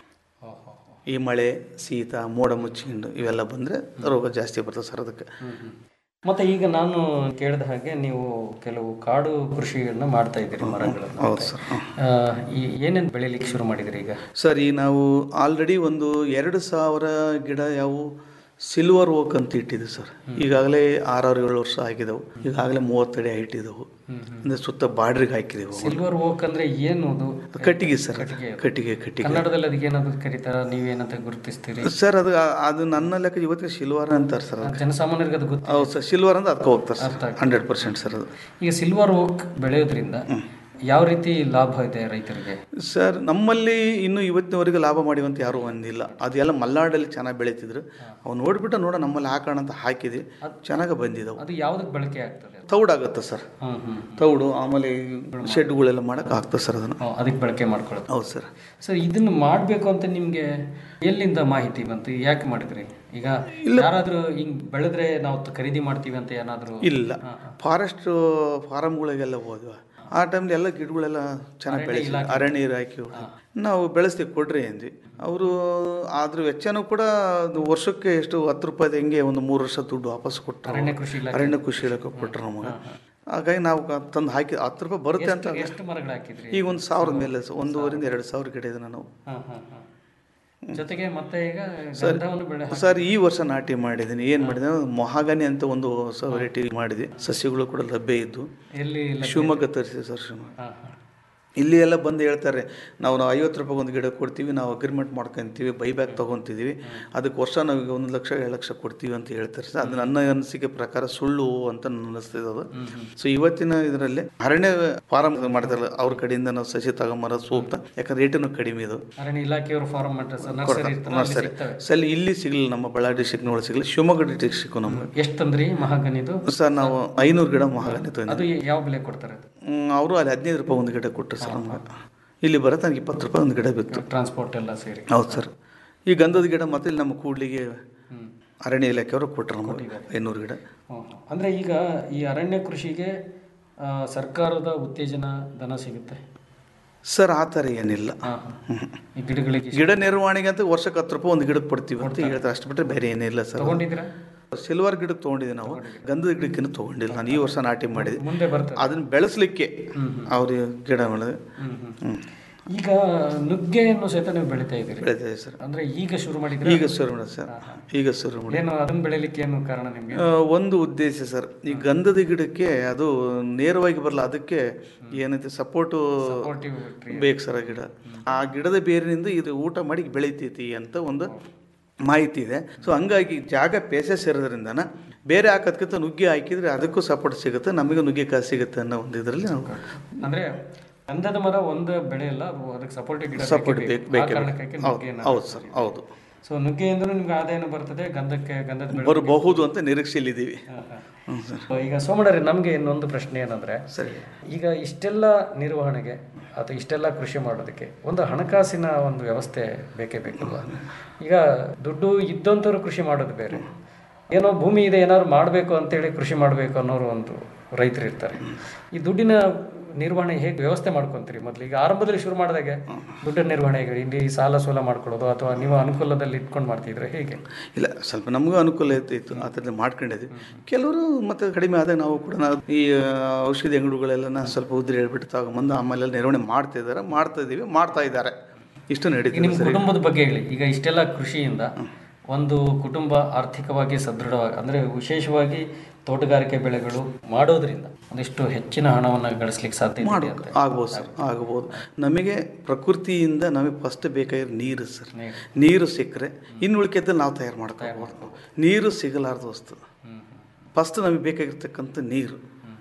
ಈ ಮಳೆ ಶೀತ ಮೋಡ ಮುಚ್ಚಿಕೊಂಡು ಇವೆಲ್ಲ ಬಂದರೆ ರೋಗ ಜಾಸ್ತಿ ಬರ್ತದೆ ಸರ್ ಅದಕ್ಕೆ ಮತ್ತೆ ಈಗ ನಾನು ಕೇಳಿದ ಹಾಗೆ ನೀವು ಕೆಲವು ಕಾಡು ಕೃಷಿಯನ್ನ ಮಾಡ್ತಾ ಇದ್ದೀರಿ ಮರಗಳನ್ನು ಹೌದು ಸರ್ ಆ, ಈ ಏನೇನು ಬೆಳಿಲಿಕ್ಕೆ ಶುರು ಮಾಡಿದ್ರಿ ಈಗ ಸರ್ ಈ ನಾವು ಆಲ್ರೆಡಿ ಒಂದು ಎರಡು ಸಾವಿರ ಗಿಡ ಯಾವುವು ಸಿಲ್ವರ್ ಓಕ್ ಅಂತ ಇಟ್ಟಿದ್ದೆ ಸರ್ ಈಗಾಗಲೇ ಆರಾರು ಏಳು ವರ್ಷ ಆಗಿದವು ಈಗಾಗಲೇ ಮೂವತ್ತಡಿ ಹೈಟ್ ಇದ್ದವು ಅಂದರೆ ಸುತ್ತ ಬಾರ್ಡ್ರಿಗೆ ಹಾಕಿದೆವು ಸಿಲ್ವರ್ ಓಕ್ ಅಂದ್ರೆ ಏನು ಅದು ಕಟ್ಟಿಗೆ ಸರ್ ಅದು. ಕಟ್ಟಿಗೆ ಕಟ್ಟಿಗೆ ಕನ್ನಡದಲ್ಲಿ ಅದಕ್ಕೆ ಏನಾದ್ರು ಕರೀತಾರ ನೀವೇನಂತ ಗುರುತಿಸ್ತೀರಿ ಸರ್ ಅದು ಅದು ನನ್ನ ಲೆಕ್ಕ ಇವತ್ತಿಗೆ ಸಿಲ್ವರ್ ಅಂತಾರೆ ಸರ್ ಅದು ಜನಸಾಮಾನ್ಯರಿಗೆ ಅದು ಗೊತ್ತು ಹೌದು ಸರ್ ಸಿಲ್ವರ್ ಅಂತ ಅದಕ್ಕೆ ಹೋಗ್ತಾರೆ ಸರ್ ಹಂಡ್ರೆಡ್ ಪರ್ಸೆಂಟ್ ಸರ್ ಅದು ಈಗ ಸಿಲ್ವರ್ ಓಕ್ ಬೆಳೆಯೋದ್ರಿಂದ ಯಾವ ರೀತಿ ಲಾಭ ಇದೆ ರೈತರಿಗೆ ಸರ್ ನಮ್ಮಲ್ಲಿ ಇನ್ನೂ ಇವತ್ತಿನವರೆಗೆ ಲಾಭ ಮಾಡಿವಂತ ಯಾರೂ ಒಂದಿಲ್ಲ ಅದೆಲ್ಲ ಮಲ್ನಾಡಲ್ಲಿ ಚೆನ್ನಾಗಿ ಬೆಳೀತಿದ್ರು ಅವ್ನು ನೋಡ್ಬಿಟ್ಟು ನೋಡ ನಮ್ಮಲ್ಲಿ ಹಾಕೋಣ ಅಂತ ಹಾಕಿದ್ವಿ ಚೆನ್ನಾಗಿ ಬಂದಿದ್ದವು ಅದು ಯಾವ್ದಕ್ಕೆ ಬಳಕೆ ಆಗ್ತದೆ ಅದು? ತೌಡಾಗುತ್ತೆ ಸರ್ ಹ್ಮ್ ಹ್ಮ್ ತೌಡು ಆಮೇಲೆ ಶೆಡ್ಗಳೆಲ್ಲ ಮಾಡೋಕೆ ಆಗ್ತದೆ ಸರ್ ಅದನ್ನು ಹ್ಮ್, ಅದಕ್ಕೆ ಬಳಕೆ ಮಾಡ್ಕೊಳ್ಳೋದು ಹೌದು ಸರ್ ಸರ್ ಇದನ್ನ ಮಾಡಬೇಕು ಅಂತ ನಿಮ್ಗೆ ಎಲ್ಲಿಂದ ಮಾಹಿತಿ ಬಂತು ಯಾಕೆ ಮಾಡಿದ್ರಿ ಈಗ ಯಾರಾದ್ರೂ ಹಿಂಗ್ ಬೆಳೆದ್ರೆ ನಾವು ತ- ಖರೀದಿ ಮಾಡ್ತೀವಿ ಅಂತ ಏನಾದ್ರು ಇಲ್ಲ ಫಾರೆಸ್ಟ್ ಫಾರಮ್ಗಳಿಗೆಲ್ಲ ಹೋದ್ವ ಆ ಟೈಮ್ಲಿ ಎಲ್ಲ ಗಿಡಗಳೆಲ್ಲ ಚೆನ್ನಾಗಿ ಬೆಳೆಸಿ ಅರಣ್ಯ ಇಲಾಖೆ ಅವ್ರು. ನಾವು ಬೆಳೆಸ್ತೀವಿ ಕೊಡ್ರಿ ಅಂದ್ವಿ ಅವರು ಅದ್ರ ವೆಚ್ಚನೂ ಕೂಡ ಅದು ವರ್ಷಕ್ಕೆ ಎಷ್ಟು ಹತ್ತು ರೂಪಾಯಿದ ಹೆಂಗೆ ಒಂದು ಮೂರು ವರ್ಷ ದುಡ್ಡು ವಾಪಸ್ ಕೊಟ್ಟರು ಅರಣ್ಯ ಕೃಷಿ ಇಲಾಖೆ ಅರಣ್ಯ ಕೃಷಿ ಇಲಾಖೆ ಕೊಟ್ಟರು ನಮಗೆ ಹಾಗಾಗಿ ನಾವು ಕ- ತಂದು ಹಾಕಿ ಹತ್ತು ರೂಪಾಯಿ ಬರುತ್ತೆ ಅಂತ ಎಷ್ಟು ಮರಗಳು ಹಾಕಿದ್ರಿ ಈಗ ಒಂದು ಸಾವಿರದ ಮೇಲೆ ಸ- ಒಂದೂವರೆಯಿಂದ ಎರಡು ಸಾವಿರ ಗಿಡ ಇದೆ ನಾವು ಹಾ, ಹಾ, ಹಾ. ಜೊತೆಗೆ ಮತ್ತೆ ಈಗ ಗಂಧವನ್ನು ಬೆಳೆ ಸರ್ ಈ ವರ್ಷ ನಾಟಿ ಮಾಡಿದ್ದೀನಿ ಏನು ಮಾಡಿದೆ ಮೊಹಾಗನಿ ಅಂತ ಒಂದು ಹೊಸ ವೆರೈಟಿ ಮಾಡಿದೆ ಸಸ್ಯಗಳು ಕೂಡ ಲಭ್ಯ ಇದ್ದು ಎಲ್ಲಿ ಇಲ್ಲ ಶಿವಮೊಗ್ಗ ತರಿಸಿ ಸರ್ ಶಿವಮೊಗ್ಗ ಹಾ, ಹಾ. ಇಲ್ಲಿ ಎಲ್ಲ ಬಂದು ಹೇಳ್ತಾರೆ ನಾವು ನಾವು ಐವತ್ತು ರೂಪಾಯಿ ಒಂದು ಗಿಡ ಕೊಡ್ತೀವಿ ನಾವು ಅಗ್ರಿಮೆಂಟ್ ಮಾಡ್ಕೊಂತೀವಿ ಬೈಬ್ಯಾಕ್ ತೊಗೊತೀವಿ ಅದಕ್ಕೆ ವರ್ಷ ನಾವೀಗ ಒಂದು ಲಕ್ಷ ಎರಡು ಲಕ್ಷ ಕೊಡ್ತೀವಿ ಅಂತ ಹೇಳ್ತಾರೆ ಸರ್ ಅದು ನನ್ನ ಅನಿಸಿಕೆ ಪ್ರಕಾರ ಸುಳ್ಳು ಅಂತ ನನ್ನ ಅನಿಸ್ತದೆ ಅದು ಸೊ ಇವತ್ತಿನ ಇದರಲ್ಲಿ ಅರಣ್ಯ ಫಾರಂ ಮಾಡ್ತಾರಲ್ಲ ಅವ್ರ ಕಡೆಯಿಂದ ನಾವು ಸಸಿ ತಗೊಂಬರೋ ಸೂಕ್ತ ಯಾಕಂದ್ರೆ ರೇಟನ್ನು ಕಡಿಮೆ ಇದು ಅರಣ್ಯ ಇಲಾಖೆಯವರು ಫಾರ್ಮ್ ಮಾಡ್ತಾರೆ ನರ್ಸರಿ ಇರ್ತಲ್ಲ ಅಲ್ಲಿ ಸರಿ ಸಿಗ್ತವೆ ಸರ್ ಇಲ್ಲಿ ಸಿಗಲಿಲ್ಲ ನಮ್ಮ ಬಳ್ಳಾರಿ ಡಿಸ್ಟಿಕ್ನೊಳಗೆ ಸಿಗಲಿ ಶಿವಮೊಗ್ಗ ಡಿಸ್ಟಿಕ್ ಸಿಕ್ಕು ನಮಗೆ ಎಷ್ಟು ತಂದ್ರಿ ಮಹಾಗನಿದು ಸರ್ ನಾವು ಐನೂರು ಗಿಡ ಮಹಾಗನಿ ತಂದ್ವಿ ಅದು ಯಾವ ಬೆಲೆ ಕೊಡ್ತಾರೆ ಅದು ಅವರು ಅಲ್ಲಿ ಹದಿನೈದು ರೂಪಾಯಿ ಒಂದು ಗಿಡ ಕೊಟ್ಟರು ಸರ್ ನಮ್ಗೆ ಇಲ್ಲಿ ಬರುತ್ತೆ ನನಗೆ ಇಪ್ಪತ್ತು ರೂಪಾಯಿ ಒಂದು ಗಿಡ ಬಿತ್ತು ಟ್ರಾನ್ಸ್ಪೋರ್ಟ್ ಎಲ್ಲ ಸೇರಿ ಹೌದು ಸರ್ ಈ ಗಂಧದ ಗಿಡ ಮತ್ತೆ ಇಲ್ಲಿ ನಮ್ಮ ಕೂಡ್ಲಿಗೆ ಹ್ಮ್. ಅರಣ್ಯ ಇಲಾಖೆಯವರು ಕೊಟ್ಟರು ನಮಗೆ ಐನೂರು ಗಿಡ ಹ್ಮ್. ಅಂದ್ರೆ ಈಗ ಈ ಅರಣ್ಯ ಕೃಷಿಗೆ ಆ, ಸರ್ಕಾರದ ಉತ್ತೇಜನ ಧನ ಸಿಗುತ್ತೆ ಸರ್ ಆ ಥರ ಏನಿಲ್ಲ ಹಾ, ಹಾ. ಈ ಗಿಡಗಳಿಗೆ ಗಿಡ ನಿರ್ವಹಣೆಗೆ ಅಂತ ವರ್ಷಕ್ಕೆ ಹತ್ತು ರೂಪಾಯಿ ಒಂದು ಗಿಡಕ್ಕೆ ಕೊಡ್ತೀವಿ ಅಂತ ಹೇಳ್ತಾರೆ ಅಷ್ಟು ಬಿಟ್ಟರೆ ಬೇರೆ ಏನಿಲ್ಲ ಸರ್ ತಗೊಂಡಿದ್ದೀರಾ ಸಿಲ್ವರ್ ಗಿಡಕ್ಕೆ ತೊಗೊಂಡಿದ್ದೀವಿ ನಾವು ಗಂಧದ ಗಿಡಕ್ಕಿನ್ನೂ ತೊಗೊಂಡಿಲ್ಲ ನಾನು ಈ ವರ್ಷ ನಾಟಿ ಮಾಡಿದೆ ಮುಂದೆ ಬರ್ತದೆ ಅದನ್ನು ಬೆಳೆಸಲಿಕ್ಕೆ ಅವ್ರ ಗಿಡ ಬೆಳೆದು ಹ್ಮ್, ಹ್ಮ್. ಈಗ ನುಗ್ಗೆಯನ್ನು ಸಹಿತ ನೀವು ಬೆಳಿತಾ ಇದ್ದೀರಿ ಬೆಳಿತಿದೆ ಸರ್ ಅಂದ್ರೆ ಈಗ ಶುರು ಮಾಡಿದ್ರೆ ಈಗ ಶುರು ಮಾಡಿ ಸರ್ ಈಗ ಶುರು ಮಾಡಿ ಏನು ಅದನ್ನ ಬೆಳಿಲಿಕ್ಕೆ ಏನು ಕಾರಣ ನಿಮ್ಗೆ ಆ, ಒಂದು ಉದ್ದೇಶ ಸರ್ ಈ ಗಂಧದ ಗಿಡಕ್ಕೆ ಅದು ನೇರವಾಗಿ ಬರಲ್ಲ ಅದಕ್ಕೆ ಏನೈತೆ ಸಪೋರ್ಟು Supportive tree. ಬೇಕು ಸರ್ ಆ ಗಿಡ ಆ ಗಿಡದ ಬೇರಿನಿಂದ ಇದು ಊಟ ಮಾಡಿ ಬೆಳಿತೈತಿ ಅಂತ ಒಂದು ಮಾಹಿತಿ ಇದೆ ಸೊ ಹಂಗಾಗಿ ಜಾಗ ಪೇಸಸ್ ಇರೋದ್ರಿಂದನ ಬೇರೆ ಹಾಕೋದ್ಕಿಂತ ನುಗ್ಗೆ ಹಾಕಿದ್ರೆ ಅದಕ್ಕೂ ಸಪೋರ್ಟ್ ಸಿಗುತ್ತೆ ನಮಗೆ ನುಗ್ಗೆಕಾಯಿ ಸಿಗುತ್ತೆ ಅನ್ನೋ ಒಂದು ಇದರಲ್ಲಿ ನಾವು ಅಂದ್ರೆ ಗಂಧದ ಮರ ಒಂದು ಬೆಳೆ ಅಲ್ಲ ಅದು ಅದಕ್ಕೆ ಸಪೋರ್ಟ್ ಗಿಡ ಸಪೋರ್ಟ್ ಬೇಕೇ ಬೇಕು ಬೇಕು. ಆ ಬೇಕೇ ಕಾರಣಕ್ಕಾಗಿ ಬೇಕು ಹೌದು ನುಗ್ಗೆನ ಹೌದು ಸರ್ ಹೌದು ಸೊ ನುಗ್ಗೆಯಿಂದ ನಿಮ್ಗೆ ಆದಾಯನೂ ಬರ್ತದೆ ಗಂಧಕ್ಕೆ ಗಂಧದ ಬೆಳೆ ಬರಬಹುದು ಅಂತ ನಿರೀಕ್ಷೆಯಲ್ಲಿದ್ದೀವಿ ಹಾ, ಹಾ. So, ಈಗ ಸೋಮಣ್ಣರೇ ನಮಗೆ ಇನ್ನೊಂದು ಪ್ರಶ್ನೆ ಏನಂದ್ರೆ ಸರಿ ಈಗ ಇಷ್ಟೆಲ್ಲ ನಿರ್ವಹಣೆಗೆ ಅಥವಾ ಇಷ್ಟೆಲ್ಲ ಕೃಷಿ ಮಾಡೋದಕ್ಕೆ ಒಂದು ಹಣಕಾಸಿನ ಒಂದು ವ್ಯವಸ್ಥೆ ಬೇಕೇ ಬೇಕಲ್ವಾ ಈಗ ದುಡ್ಡು ಇದ್ದಂಥವ್ರು ಕೃಷಿ ಮಾಡೋದು ಬೇರೆ ಏನೋ ಭೂಮಿ ಇದೆ ಏನಾದ್ರು ಮಾಡಬೇಕು ಅಂತೇಳಿ ಕೃಷಿ ಮಾಡಬೇಕು ಅನ್ನೋರು ಒಂದು ರೈತರು ಇರ್ತಾರೆ ಈ ದುಡ್ಡಿನ ನಿರ್ವಹಣೆ ಹೇಗೆ ವ್ಯವಸ್ಥೆ ಮಾಡ್ಕೊಂತೀರಿ ಮೊದಲು ಈಗ ಆರಂಭದಲ್ಲಿ ಶುರು ಮಾಡಿದಾಗೆ ದುಡ್ಡಿನ ನಿರ್ವಹಣೆ ಹೇಗೆ ಇಲ್ಲಿ ಸಾಲ ಸೋಲ ಮಾಡ್ಕೊಳ್ಳೋದು ಅಥವಾ ನೀವು ಅನುಕೂಲದಲ್ಲಿ ಇಟ್ಕೊಂಡು ಮಾಡ್ತಿದ್ರೆ ಹೇಗೆ ಇಲ್ಲ ಸ್ವಲ್ಪ ನಮಗೂ ಅನುಕೂಲ ಇತ್ತು ಇತ್ತು ಆ ಥರದ್ದು ಮಾಡ್ಕೊಂಡಿದ್ವಿ ಕೆಲವರು ಮತ್ತೆ ಕಡಿಮೆ ಆದಾಗ ನಾವು ಕೂಡ ನಾವು ಈ ಆ, ಔಷಧಿ ಅಂಗಡಿಗಳೆಲ್ಲ ಸ್ವಲ್ಪ ಉದ್ರಿ ಹೇಳ್ಬಿಟ್ಟು ತಗೊಂಬಂದು ಆಮೇಲೆ ನಿರ್ವಹಣೆ ಮಾಡ್ತಾ ಇದ್ದಾರೆ ಮಾಡ್ತಾ ಇದ್ದೀವಿ ಮಾಡ್ತಾ ಇದ್ದಾರೆ ಇಷ್ಟು ಈಗ ನಡೀತಿದೆ ನಿಮ್ಮ ಕುಟುಂಬದ ಬಗ್ಗೆ ಹೇಳಿ ಈಗ ಇಷ್ಟೆಲ್ಲ ಕೃಷಿಯಿಂದ ಒಂದು ಕುಟುಂಬ ಆರ್ಥಿಕವಾಗಿ ಸದೃಢವಾಗಿ ಅಂದರೆ ವಿಶೇಷವಾಗಿ ತೋಟಗಾರಿಕೆ ಬೆಳೆಗಳು ಮಾಡೋದ್ರಿಂದ ಒಂದಿಷ್ಟು ಹೆಚ್ಚಿನ ಹಣವನ್ನು ಗಳಿಸ್ಲಿಕ್ಕೆ ಸಾಧ್ಯ ಇದೆ ಅಂತ ಆಗ್ಬೋದು ಸರ್ ಆಗ್ಬೋದು ನಮಗೆ ಪ್ರಕೃತಿಯಿಂದ ನಮಗೆ ಫಸ್ಟ್ ಬೇಕಾಗಿರೋ ನೀರು ಸರ್ ನೀರು. ನೀರು ಸಿಕ್ಕರೆ ಇನ್ನು ಉಳಿಕೆದಲ್ಲಿ ನಾವು ತಯಾರು ಮಾಡ್ಕೋಬೋದು ನೀರು ಸಿಗಲಾರ್ದ ವಸ್ತು ಫಸ್ಟ್ ನಮಗೆ ಬೇಕಾಗಿರ್ತಕ್ಕಂಥ ನೀರು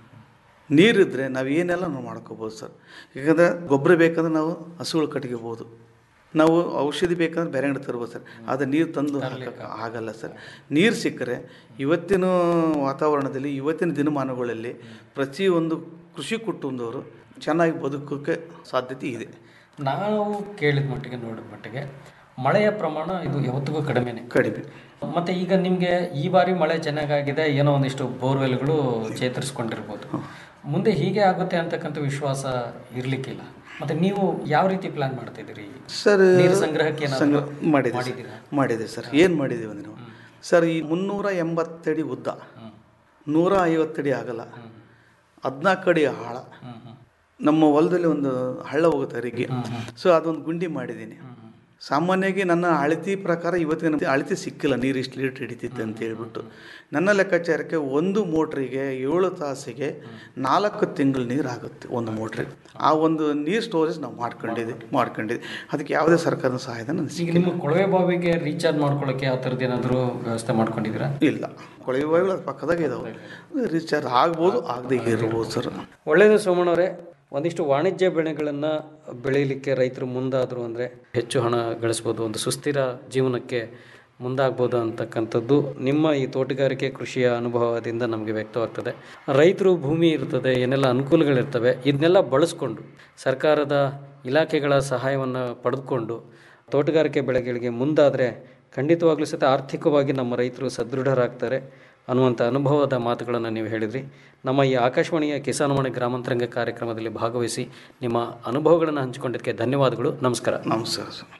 ನೀರಿದ್ದರೆ ನಾವು ಏನೆಲ್ಲ ನಾವು ಮಾಡ್ಕೋಬೋದು ಸರ್ ಯಾಕಂದರೆ ಗೊಬ್ಬರ ಬೇಕಂದ್ರೆ ನಾವು ಹಸುಗಳು ಕಟ್ಕೋಬೋದು ನಾವು ಔಷಧಿ ಬೇಕಂದ್ರೆ ಬೇರೆ ಅಂಗಡಿ ತರ್ಬೋದು ಸರ್ ಆದರೆ ನೀರು ತಂದು ಹಾಕಕ್ಕೆ ಆಗಲ್ಲ ಸರ್ ನೀರು ಸಿಕ್ಕರೆ ಇವತ್ತಿನ ವಾತಾವರಣದಲ್ಲಿ ಇವತ್ತಿನ ದಿನಮಾನಗಳಲ್ಲಿ ಪ್ರತಿಯೊಂದು ಕೃಷಿ ಕುಟುಂಬದವರು ಚೆನ್ನಾಗಿ ಬದುಕೋಕ್ಕೆ ಸಾಧ್ಯತೆ ಇದೆ ನಾವು ಕೇಳಿದ ಮಟ್ಟಿಗೆ ನೋಡಿದ ಮಟ್ಟಿಗೆ ಮಳೆಯ ಪ್ರಮಾಣ ಇದು ಯಾವತ್ತಿಗೂ ಕಡಿಮೆನೆ ಕಡಿಮೆ ಮತ್ತೆ ಈಗ ನಿಮಗೆ ಈ ಬಾರಿ ಮಳೆ ಚೆನ್ನಾಗಾಗಿದೆ ಏನೋ ಒಂದಿಷ್ಟು ಬೋರ್ವೆಲ್ಗಳು ಚೇತರಿಸ್ಕೊಂಡಿರ್ಬೋದು ಮುಂದೆ ಹೀಗೆ ಆಗುತ್ತೆ ಅಂತಕ್ಕಂಥ ವಿಶ್ವಾಸ ಇರ್ಲಿಕ್ಕಿಲ್ಲ ಮತ್ತೆ ನೀವು ಯಾವ ರೀತಿ ಪ್ಲಾನ್ ಮಾಡ್ತಿದ್ದೀರಿ ಸರ್ ನೀರು ಸಂಗ್ರಹಕ್ಕೆ ಏನಾದ್ರು ಸಂಗ್ರಹ ಮಾಡಿದೆ ಸರ್ ಮಾಡಿದ್ದೀರಾ? ಮಾಡಿದೆ ಸರ್ ಏನು ಮಾಡಿದ್ದೀವಿ ಅಂದ್ರೆ ನಾವು ಸರ್ ಈ ಮುನ್ನೂರ ಎಂಬತ್ತಡಿ ಉದ್ದ ನೂರ ಐವತ್ತಡಿ ಆಗಲ್ಲ ಹದಿನಾಲ್ಕು ಅಡಿ ಆಳ ನಮ್ಮ ಹೊಲದಲ್ಲಿ ಒಂದು ಹಳ್ಳ ಹೋಗುತ್ತೆ ಅರಿಗೆ ಸೊ ಅದೊಂದು ಗುಂಡಿ ಮಾಡಿದ್ದೀನಿ ಸಾಮಾನ್ಯವಾಗಿ ನನ್ನ ಅಳತಿ ಪ್ರಕಾರ ಇವತ್ತಿನ ಅಳತಿ ಸಿಕ್ಕಿಲ್ಲ ನೀರು ಇಷ್ಟು ಲೀಟ್ರ್ ಹಿಡಿತಿತ್ತು ಅಂತ ಹೇಳ್ಬಿಟ್ಟು ನನ್ನ ಲೆಕ್ಕಾಚಾರಕ್ಕೆ ಒಂದು ಮೋಟ್ರಿಗೆ ಏಳು ತಾಸಿಗೆ ನಾಲ್ಕು ತಿಂಗಳು ನೀರು ಆಗುತ್ತೆ ಒಂದು ಮೋಟ್ರಿಗೆ ಆ ಒಂದು ನೀರು ಸ್ಟೋರೇಜ್ ನಾವು ಮಾಡ್ಕೊಂಡಿದ್ವಿ ಮಾಡ್ಕೊಂಡಿದ್ವಿ ಅದಕ್ಕೆ ಯಾವುದೇ ಸರ್ಕಾರದ ಸಹಾಯಧನ ಈಗ ಸಿಕ್ಕಿಲ್ಲ ನಿಮ್ಮ ಕೊಳವೆ ಬಾವಿಗೆ ರೀಚಾರ್ಜ್ ಮಾಡ್ಕೊಳ್ಳೋಕೆ ಯಾವ ಥರದ್ದು ಏನಾದರೂ ವ್ಯವಸ್ಥೆ ಮಾಡ್ಕೊಂಡಿದ್ದೀರಾ ಇಲ್ಲ ಕೊಳವೆ ಬಾವಿಗಳು ಅದ್ರ ಪಕ್ಕದಾಗೆ ಇದಾವೆ ರೀಚಾರ್ಜ್ ಆಗ್ಬೋದು ಆಗದೆ ಇರ್ಬೋದು ಸರ್ ಒಳ್ಳೆಯದು ಸೋಮಣ್ಣವರೇ ಒಂದಿಷ್ಟು ವಾಣಿಜ್ಯ ಬೆಳೆಗಳನ್ನು ಬೆಳೀಲಿಕ್ಕೆ ರೈತರು ಮುಂದಾದರು ಅಂದರೆ ಹೆಚ್ಚು ಹಣ ಗಳಿಸ್ಬೋದು ಒಂದು ಸುಸ್ಥಿರ ಜೀವನಕ್ಕೆ ಮುಂದಾಗ್ಬೋದು ಅಂತಕ್ಕಂಥದ್ದು ನಿಮ್ಮ ಈ ತೋಟಗಾರಿಕೆ ಕೃಷಿಯ ಅನುಭವದಿಂದ ನಮಗೆ ವ್ಯಕ್ತವಾಗ್ತದೆ ರೈತರು ಭೂಮಿ ಇರ್ತದೆ ಏನೆಲ್ಲ ಅನುಕೂಲಗಳಿರ್ತವೆ ಇದನ್ನೆಲ್ಲ ಬಳಸ್ಕೊಂಡು ಸರ್ಕಾರದ ಇಲಾಖೆಗಳ ಸಹಾಯವನ್ನು ಪಡೆದುಕೊಂಡು ತೋಟಗಾರಿಕೆ ಬೆಳೆಗಳಿಗೆ ಮುಂದಾದರೆ ಖಂಡಿತವಾಗ್ಲೂ ಸಹಿತ ಆರ್ಥಿಕವಾಗಿ ನಮ್ಮ ರೈತರು ಸದೃಢರಾಗ್ತಾರೆ ಅನ್ನುವಂಥ ಅನುಭವದ ಮಾತುಗಳನ್ನು ನೀವು ಹೇಳಿದ್ರಿ ನಮ್ಮ ಈ ಆಕಾಶವಾಣಿಯ ಕಿಸಾನವಾಣಿ ಗ್ರಾಮಾಂತರಂಗ ಕಾರ್ಯಕ್ರಮದಲ್ಲಿ ಭಾಗವಹಿಸಿ ನಿಮ್ಮ ಅನುಭವಗಳನ್ನು ಹಂಚಿಕೊಂಡಿದ್ದಕ್ಕೆ ಧನ್ಯವಾದಗಳು ನಮಸ್ಕಾರ ನಮಸ್ಕಾರ ಸರ್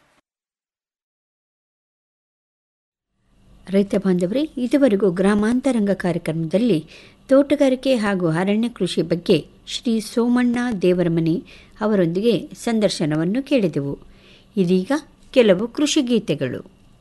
ರೈತ ಬಾಂಧವರೇ ಇದುವರೆಗೂ ಗ್ರಾಮಾಂತರಂಗ ಕಾರ್ಯಕ್ರಮದಲ್ಲಿ ತೋಟಗಾರಿಕೆ ಹಾಗೂ ಅರಣ್ಯ ಕೃಷಿ ಬಗ್ಗೆ ಶ್ರೀ ಸೋಮಣ್ಣ ದೇವರಮನಿ ಅವರೊಂದಿಗೆ ಸಂದರ್ಶನವನ್ನು ಕೇಳಿದೆವು ಇದೀಗ ಕೆಲವು ಕೃಷಿ ಗೀತೆಗಳು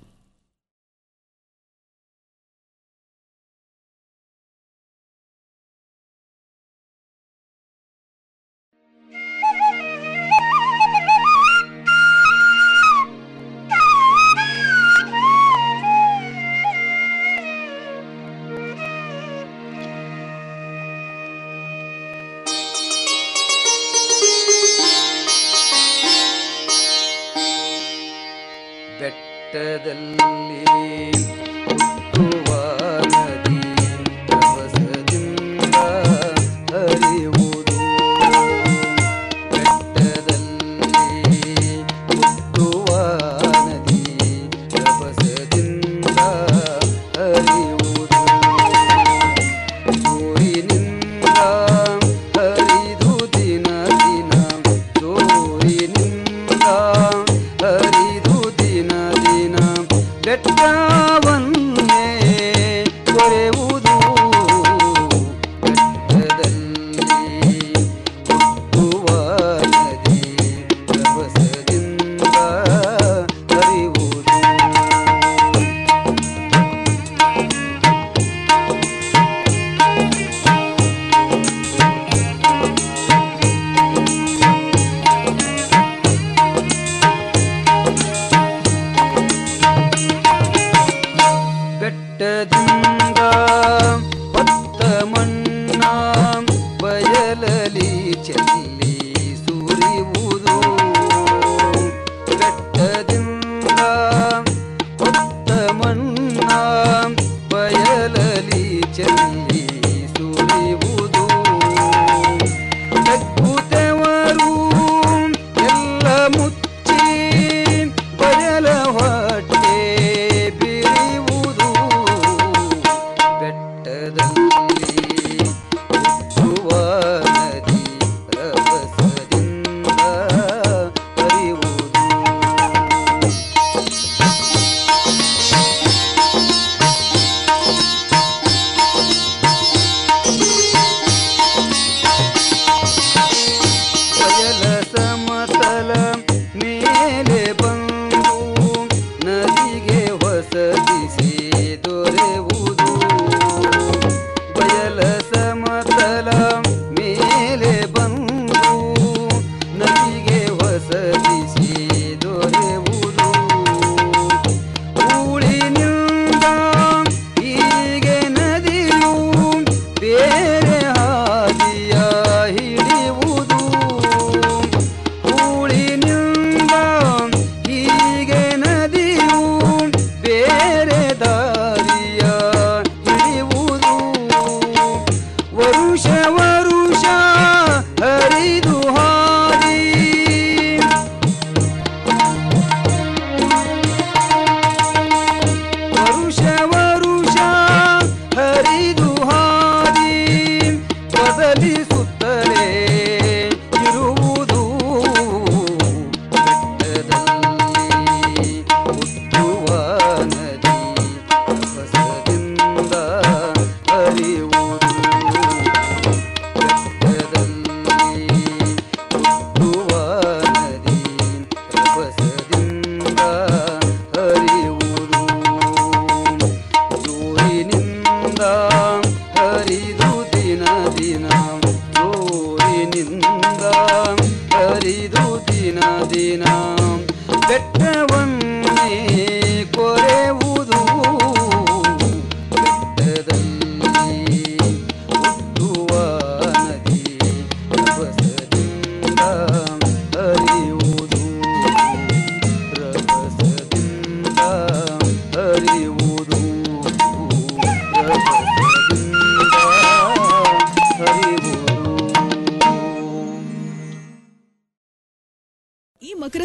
ಬೆಟ್ಟದಲ್ಲಿ ಹುಟ್ಟುವ ನದಿ ರಭಸದಿಂದ ಹರಿಯುವುದು ಬೆಟ್ಟದಲ್ಲಿ ಹುಟ್ಟುವ ನದಿ ರಭಸದಿಂದ ಹರಿಯುವುದು ಸೂರಿನಿಂದ ಹರಿದು ದಿನ ದಿನ ಸೂರಿನಿಂದ ಹರಿದು ದಿನ ದಿನ ಬೆಟ್ಟವನ್ನೇ ಕೊರೆಯುವುದು ಬೆಟ್ಟದಲ್ಲಿ ಹುಟ್ಟುವ ನದಿ ರಭಸದಿಂದ ಹರಿಯುವುದು ಬೆಟ್ಟದಿಂದ ಹೊತ್ತ ಮಣ್ಣ ಬಯಲಲಿ ಚೆಲ್ಲಿ ಸುರಿಯುವುದು ಬೆಟ್ಟದಿಂದ ಹೊತ್ತ ಮಣ್ಣ ಬಯಲಲಿ ಚೆಲ್ಲಿ ಸುರಿಯುವುದು ತಗ್ಗುತ್ತವರು ಎಲ್ಲ ಮುಚ್ಚಿ ಬಯಲ ಹೊಟ್ಟೆ ಬಿರಿಯುವುದು ಬೆಟ್ಟದಲ್ಲಿ ಹುಟ್ಟುವ ನದಿ ರಭಸದಿಂದ ಹರಿಯುವುದು ಬಯಲ ಸಮತಲ ಮೇಲೆ ಬಂದು ನದಿಗೆ ಹೊಸದಿಸಿ ದೊರೆಯುವುದು ಬಯಲ ಸಮತಲ ಮೇಲೆ ಬಂದು ನದಿಗೆ ಹೊಸದಿಸಿ ದೊರೆಯುವುದು ಊಳಿನಿಂದ ಹೀಗೆ ನದಿಯು ಬೇರೆ ಹಾದಿಯ ಹಿಡಿಯುವುದು ಊಳಿನಿಂದ ಹೀಗೆ ನದಿಯು ಬೇರೆ ದಾರಿಯ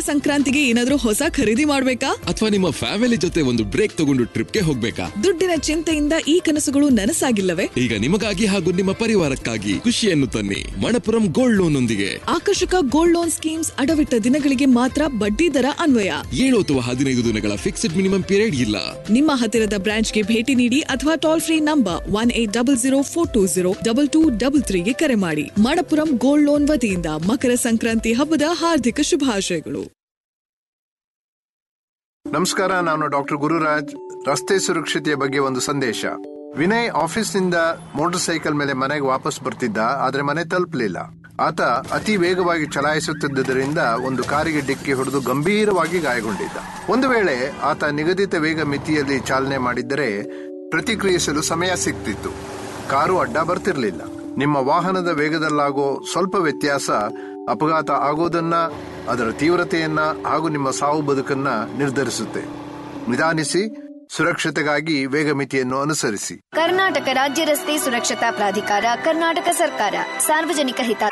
ಸಂಕ್ರಾಂತಿಗೆ ಏನಾದ್ರೂ ಹೊಸ ಖರೀದಿ ಮಾಡ್ಬೇಕಾ ಅಥವಾ ನಿಮ್ಮ ಫ್ಯಾಮಿಲಿ ಜೊತೆ ಒಂದು ಬ್ರೇಕ್ ತಗೊಂಡು ಟ್ರಿಪ್ಗೆ ಹೋಗ್ಬೇಕಾ ದುಡ್ಡಿನ ಚಿಂತೆಯಿಂದ ಈ ಕನಸುಗಳು ನನಸಾಗಿಲ್ಲವೇ ಈಗ ನಿಮಗಾಗಿ ಹಾಗೂ ನಿಮ್ಮ ಪರಿವಾರಕ್ಕಾಗಿ ಖುಷಿಯನ್ನು ತನ್ನಿ ಮಣಪುರಂ ಗೋಲ್ಡ್ ಲೋನ್ ಒಂದಿಗೆ ಆಕರ್ಷಕ ಗೋಲ್ಡ್ ಲೋನ್ ಸ್ಕೀಮ್ಸ್ ಅಡವಿಟ್ಟ ದಿನಗಳಿಗೆ ಮಾತ್ರ ಬಡ್ಡಿ ದರ ಅನ್ವಯ ಏಳು ಅಥವಾ ಹದಿನೈದು ದಿನಗಳ ಫಿಕ್ಸ್ಡ್ ಮಿನಿಮಮ್ ಪೀರಿಯಡ್ ಇಲ್ಲ ನಿಮ್ಮ ಹತ್ತಿರದ ಬ್ರಾಂಚ್ಗೆ ಭೇಟಿ ನೀಡಿ ಅಥವಾ toll free number one eight double zero four two zero double two double ತ್ರೀಗೆ ಕರೆ ಮಾಡಿ ಮಣಪುರಂ ಗೋಲ್ಡ್ ಲೋನ್ ವತಿಯಿಂದ ಮಕರ ಸಂಕ್ರಾಂತಿ ಹಬ್ಬದ ಹಾರ್ದಿಕ ಶುಭಾಶಯಗಳು ನಮಸ್ಕಾರ ನಾನು ಡಾಕ್ಟರ್ ಗುರುರಾಜ್ ರಸ್ತೆ ಸುರಕ್ಷತೆಯ ಬಗ್ಗೆ ಒಂದು ಸಂದೇಶ ವಿನಯ್ ಆಫೀಸ್ನಿಂದ ಮೋಟಾರ್ ಸೈಕಲ್ ಮೇಲೆ ಮನೆಗೆ ವಾಪಸ್ ಬರ್ತಿದ್ದ ಆದ್ರೆ ಮನೆ ತಲುಪಲಿಲ್ಲ ಆತ ಅತಿ ವೇಗವಾಗಿ ಚಲಾಯಿಸುತ್ತಿದ್ದರಿಂದ ಒಂದು ಕಾರಿಗೆ ಡಿಕ್ಕಿ ಹೊಡೆದು ಗಂಭೀರವಾಗಿ ಗಾಯಗೊಂಡಿದ್ದ ಒಂದು ವೇಳೆ ಆತ ನಿಗದಿತ ವೇಗ ಮಿತಿಯಲ್ಲಿ ಚಾಲನೆ ಮಾಡಿದ್ದರೆ ಪ್ರತಿಕ್ರಿಯಿಸಲು ಸಮಯ ಸಿಗ್ತಿತ್ತು ಕಾರು ಅಡ್ಡ ಬರ್ತಿರ್ಲಿಲ್ಲ ನಿಮ್ಮ ವಾಹನದ ವೇಗದಲ್ಲಾಗೋ ಸ್ವಲ್ಪ ವ್ಯತ್ಯಾಸ ಅಪಘಾತ ಆಗೋದನ್ನ ಅದರ ತೀವ್ರತೆಯನ್ನ ಹಾಗೂ ನಿಮ್ಮ ಸಾವು ಬದುಕನ್ನ ನಿರ್ಧರಿಸುತ್ತೆ ನಿಧಾನಿಸಿ ಸುರಕ್ಷತೆಗಾಗಿ ವೇಗ ಮಿತಿಯನ್ನು ಅನುಸರಿಸಿ ಕರ್ನಾಟಕ ರಾಜ್ಯ ರಸ್ತೆ ಸುರಕ್ಷತಾ ಪ್ರಾಧಿಕಾರ ಕರ್ನಾಟಕ ಸರ್ಕಾರ ಸಾರ್ವಜನಿಕ ಹಿತ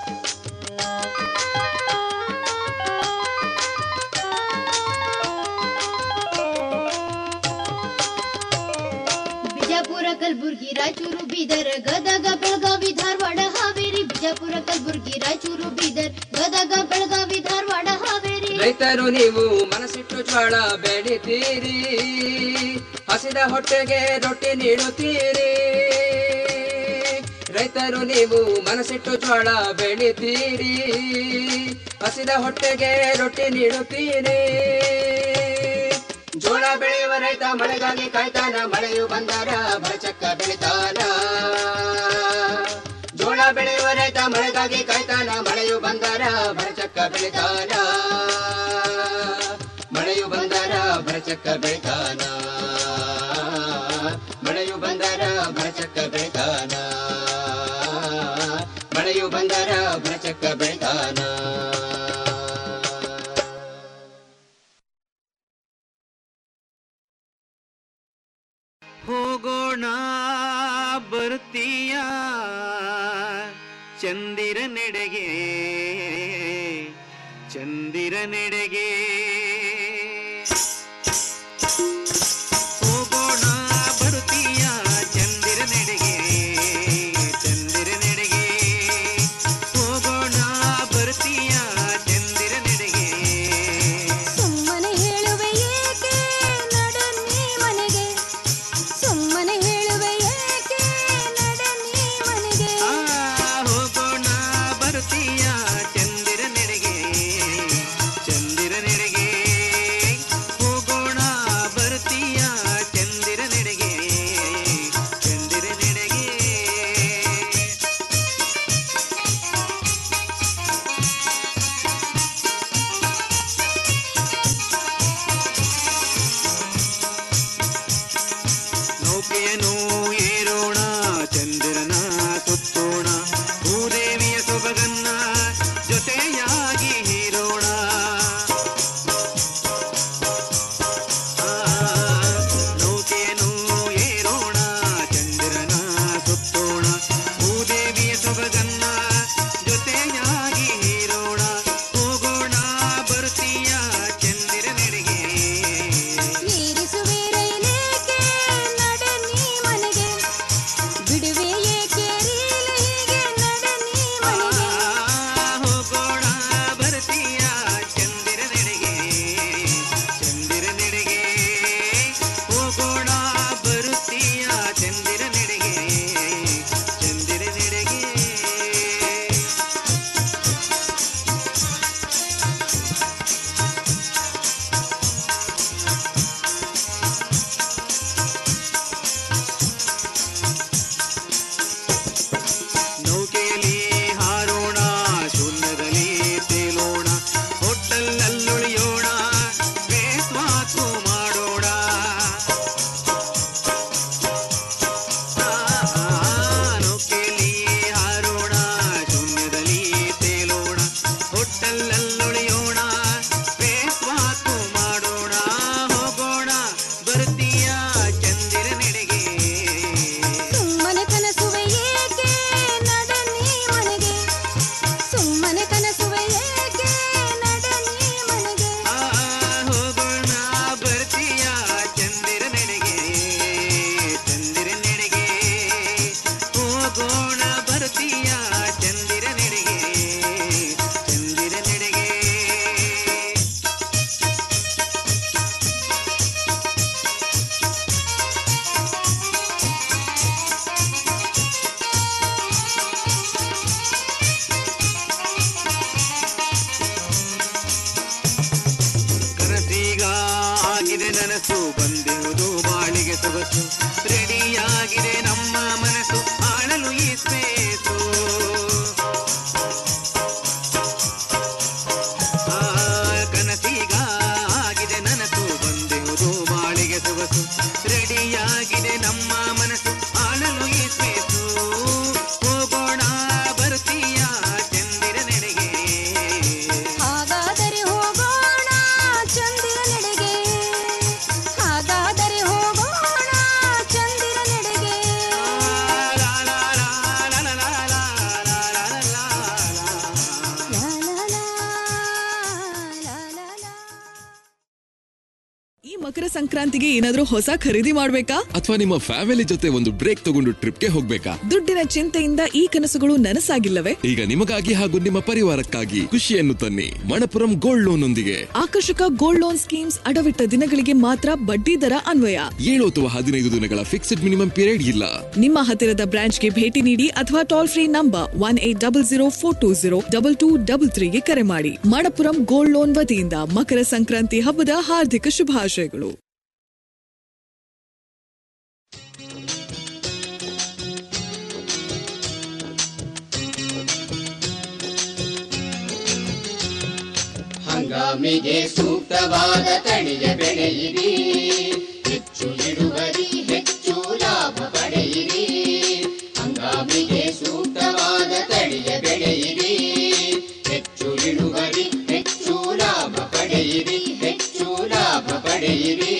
ಬಿಜಾಪುರ ಕಲಬುರ್ಗಿ ರಾಯಚೂರು ಬೀದರ್ ಗದಗ ಬೆಳಗಾವಿ ಧಾರವಾಡ ಹಾವೇರಿ ಬಿಜಾಪುರ ಕಲಬುರ್ಗಿ ರಾಯಚೂರು ಬೀದರ್ ಗದಗ ಬೆಳಗಾವಿ ಧಾರವಾಡ ಹಾವೇರಿ ರೈತರು ನೀವು ಮನಸ್ಸಿಟ್ಟು ಜ್ವಾಳ ಬೆಳಿತೀರಿ ಹಸಿದ ಹೊಟ್ಟೆಗೆ ರೊಟ್ಟಿ ನೀಡುತ್ತೀರಿ ರೈತರು ನೀವು ಮನಸ್ಸಿಟ್ಟು ಜ್ವಾಳ ಬೆಳಿತೀರಿ ಹಸಿದ ಹೊಟ್ಟೆಗೆ ರೊಟ್ಟಿ ನೀಡುತ್ತೀರಿ ಜೋಳ ಬೆಳೆಯುವ ರೈತ ಮಳೆಗಾಗಿ ಕಾಯ್ತಾನ ಮಳೆಯು ಬಂದಾರ ಬರಚಕ್ಕ ಬೆಳಿತಾನ ಜೋಳ ಬೆಳೆಯುವ ರೈತ ಮಳೆಗಾಗಿ ಕಾಯ್ತಾನ ಮಳೆಯು ಬಂದಾರ ಬರಚಕ್ಕ ಬೆಳಿತಾನ ಮಳೆಯು ಬಂದಾರ ಬರಚಕ್ಕ ಬೆಳಿತಾನ ಮಳೆಯು ಬಂದಾರ ಬರಚಕ್ಕ ಬೆಳಿತಾನ ಮಳೆಯು ಬಂದಾರ ಬರಚಕ್ಕ ಬೆಳಿತಾನ ಹೋಗೋಣ ಬರ್ತೀಯ ಚಂದಿರ ನೆಡೆಗೆ ಚಂದಿರ ನೆಡೆಗೆ ಹೋಗೋಣ ಬರ್ತೀಯ ಚಂದಿರ ನೆಡೆಗೆ ಚಂದಿರ ನೆಡೆಗೆ ಹೋಗೋಣ ಬರ್ತೀಯ ಚಂದಿರ ನೆಡೆಗೆ ಸುಮ್ಮನೆ ಹೇಳುವೆ ಏಕೆ ನಡೆ ನೀ ಮನೆಗೆ ಸುಮ್ಮನೆ ಹೇಳುವೆ ಏಕೆ ನಡೆ ನೀ ಮನೆಗೆ ಆ ಹೋಗೋಣ ಬರ್ತೀಯ ಚಂದಿರ ನೆಡೆಗೆ ಚಂದಿರ ನೆಡೆಗೆ ಹೋಗೋಣ ಬರ್ತೀಯ ಚಂದಿರ ನೆಡೆಗೆ ಚಂದಿರ ನೆಡೆಗೆ ನೌಕೆಯನ್ನು ಏರೋಣ ಚಂದಿರನ ಸುತ್ತೋಣ ಭೂದೇವಿಯ ಸೊಬಗನ್ನ ಜೊತೆಯಾಗಿ ಹೀರೋಣ ಆ, ನೌಕೆಯನ್ನು ಏರೋಣ ಚಂದಿರನ ಸುತ್ತೋಣ ಭೂದೇವಿಯ ಸೊಬಗನ್ನ ಜೊತೆಯಾಗಿ ಹೀರೋಣ ಹೋಗೋಣ ಬರ್ತೀಯ ಚಂದಿರ ನೆಡೆಗೆ ಏರಿಸುವೆ ರೈಲೇಕೆ ನಡೆ ನೀ ಮನೆಗೆ ಸೊಗಸು ರೆಡಿಯಾಗಿದೆ ನಮ್ಮ ಮನಸ್ಸು ಆಳಲು ಈ ಸ್ಪೇಸು ಆ, ಕನಸೀಗ ಆಗಿದೆ ನನಸು ಬಂದಿರುವುದು ಬಾಳಿಗೆ ಸೊಗಸು ರೆಡಿಯಾಗಿದೆ ನಮ್ಮ ಮನಸ್ಸು ಆಳಲು ಈ ಸ್ಪೇಸು ಹೋಗೋಣ ಬರ್ತೀಯ ಚಂದಿರ ನೆಡೆಗೆ ಹಾಗಾದರೆ ಹೋಗೋಣ ಚಂದಿರ ನೆಡೆಗೆ ಹಾಗಾದರೆ ಹೋಗೋಣ ಚಂದಿರ ನೆಡೆಗೆ ಈ ಮಕರ ಸಂಕ್ರಾಂತಿಗೆ ಏನಾದ್ರೂ ಹೊಸ ಖರೀದಿ ಮಾಡ್ಬೇಕಾ ಅಥವಾ ನಿಮ್ಮ ಫ್ಯಾಮಿಲಿ ಜೊತೆ ಒಂದು ಬ್ರೇಕ್ ತಗೊಂಡು ಟ್ರಿಪ್ಗೆ ಹೋಗ್ಬೇಕಾ ದುಡ್ಡಿನ ಚಿಂತೆಯಿಂದ ಈ ಕನಸುಗಳು ನನಸಾಗಿಲ್ಲವೇ ಈಗ ನಿಮಗಾಗಿ ಹಾಗೂ ನಿಮ್ಮ ಪರಿವಾರಕ್ಕಾಗಿ ಖುಷಿಯನ್ನು ತನ್ನಿ ಮಣಪುರಂ ಗೋಲ್ಡ್ ಲೋನ್ ಒಂದಿಗೆ ಆಕರ್ಷಕ ಗೋಲ್ಡ್ ಲೋನ್ ಸ್ಕೀಮ್ಸ್ ಅಡವಿಟ್ಟ ದಿನಗಳಿಗೆ ಮಾತ್ರ ಬಡ್ಡಿ ದರ ಅನ್ವಯ ಏಳು ಅಥವಾ ಹದಿನೈದು ದಿನಗಳ ಫಿಕ್ಸ್ಡ್ ಮಿನಿಮಮ್ ಪೀರಿಯಡ್ ಇಲ್ಲ ನಿಮ್ಮ ಹತ್ತಿರದ ಬ್ರಾಂಚ್ಗೆ ಭೇಟಿ ನೀಡಿ ಅಥವಾ toll free number one eight double zero four two zero double two double ತ್ರೀಗೆ ಕರೆ ಮಾಡಿ ಮಣಪುರಂ ಗೋಲ್ಡ್ ಲೋನ್ ವತಿಯಿಂದ ಮಕರ ಸಂಕ್ರಾಂತಿ ಹಬ್ಬದ ಹಾರ್ದಿಕ ಶುಭಾಶಯಗಳು ಹಂಗಾಮಿಗೆ ಸೂಕ್ತವಾದ ತಳಿಯ ಬೆಳೆಯಿರಿ ಹೆಚ್ಚು ಇಳುವರಿ ಹೆಚ್ಚು ಲಾಭ ಪಡೆಯಿರಿ ಹಂಗಾಮಿಗೆ ಸೂಕ್ತವಾದ ತಳಿಯ ಬೆಳೆಯಿರಿ ಹೆಚ್ಚು ಇಳುವರಿ ಹೆಚ್ಚು ಲಾಭ ಪಡೆಯಿರಿ ಹೆಚ್ಚು ಲಾಭ ಪಡೆಯಿರಿ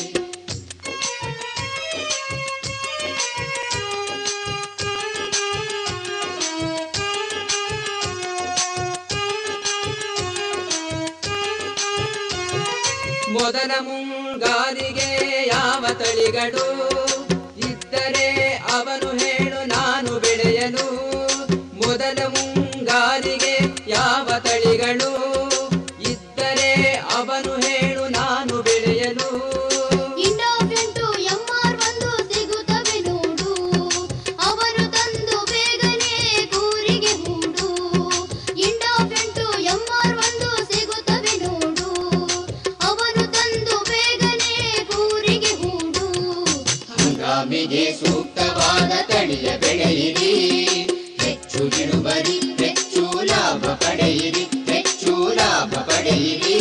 ಮೊದಲ ಮುಂಗಾರಿಗೆ ಯಾವ ತಳಿಗಳು ಇದ್ದರೆ ಅವನು ಹೇಳು ನಾನು ಬೆಳೆಯಲು ಮೊದಲ ಮುಂಗಾರಿಗೆ ಯಾವ ತಳಿಗಳು ಇದ್ದರೆ ಅವನು ಹೇಳು ನಾನು ಬೆಳೆಯಲು ಇಂಡೋಫೆಂಟು ಎಂಆರ್ ಒಂದು ಸಿಗುತ್ತವೆ ನೋಡು ಅವರು ತಂದು ಬೇಗನೆ ಕೂರಿಗೆ ಹೂಡು ಇಂಡೋಫೆಂಟು ಎಂಆರ್ ಒಂದು ಸಿಗುತ್ತವೆ ನೋಡು ಅವನು ತಂದು ಬೇಗನೆ ಕೂರಿಗೆ ಹೂಡು ಹಂಗಾಮಿಗೆ ಸೂಕ್ತವಾದ ತಳಿಯ ಬೆಳೆಯಿರಿ ಹೆಚ್ಚು ಇಳುವರಿ ಹೆಚ್ಚು ಲಾಭ ಪಡೆಯಿರಿ ಹೆಚ್ಚು ಲಾಭ ಪಡೆಯಿರಿ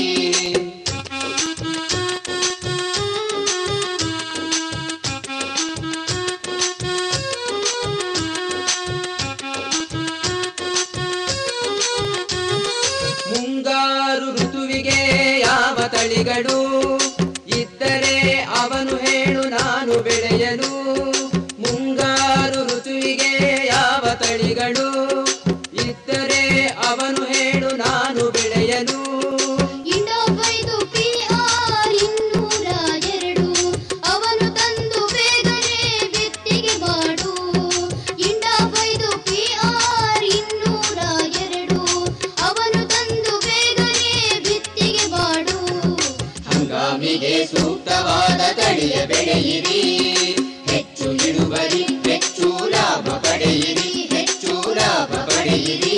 ಮುಂಗಾರು ಋತುವಿಗೆ ಯಾವ ತಳಿಗಳು ಇದ್ದರೆ ಅವನು ಹೇಳು ನಾನು ಬೆಳೆಯಲು ಮುಂಗಾರು ಋತುವಿಗೆ ಯಾವ ತಳಿಗಳು ಇದ್ದರೆ ಅವನು ಹೇಳು ನಾನು ಬೆಳೆಯಲು ಇಂಡೋಫೈದು ಪಿಆರ್ ಇನ್ನೂರ ಎರಡು ಅವನು ತಂದು ಬೇಗನೆ ಬಿತ್ತಿಗೆ ಮಾಡು ಇಂಡೋಫೈದು ಪಿಆರ್ ಇನ್ನೂರ ಎರಡು ಅವನು ತಂದು ಬೇಗನೆ ಬಿತ್ತಿಗೆ ಮಾಡು ಹಂಗಾಮಿಗೆ ಸೂಕ್ತವಾದ ತಳಿಯ ಬೆಳೆಯಿರಿ ಹೆಚ್ಚು ಇಳುವರಿ ಹೆಚ್ಚು ಲಾಭ ಪಡೆಯಿರಿ ಹೆಚ್ಚು ಲಾಭ ಪಡೆಯಿರಿ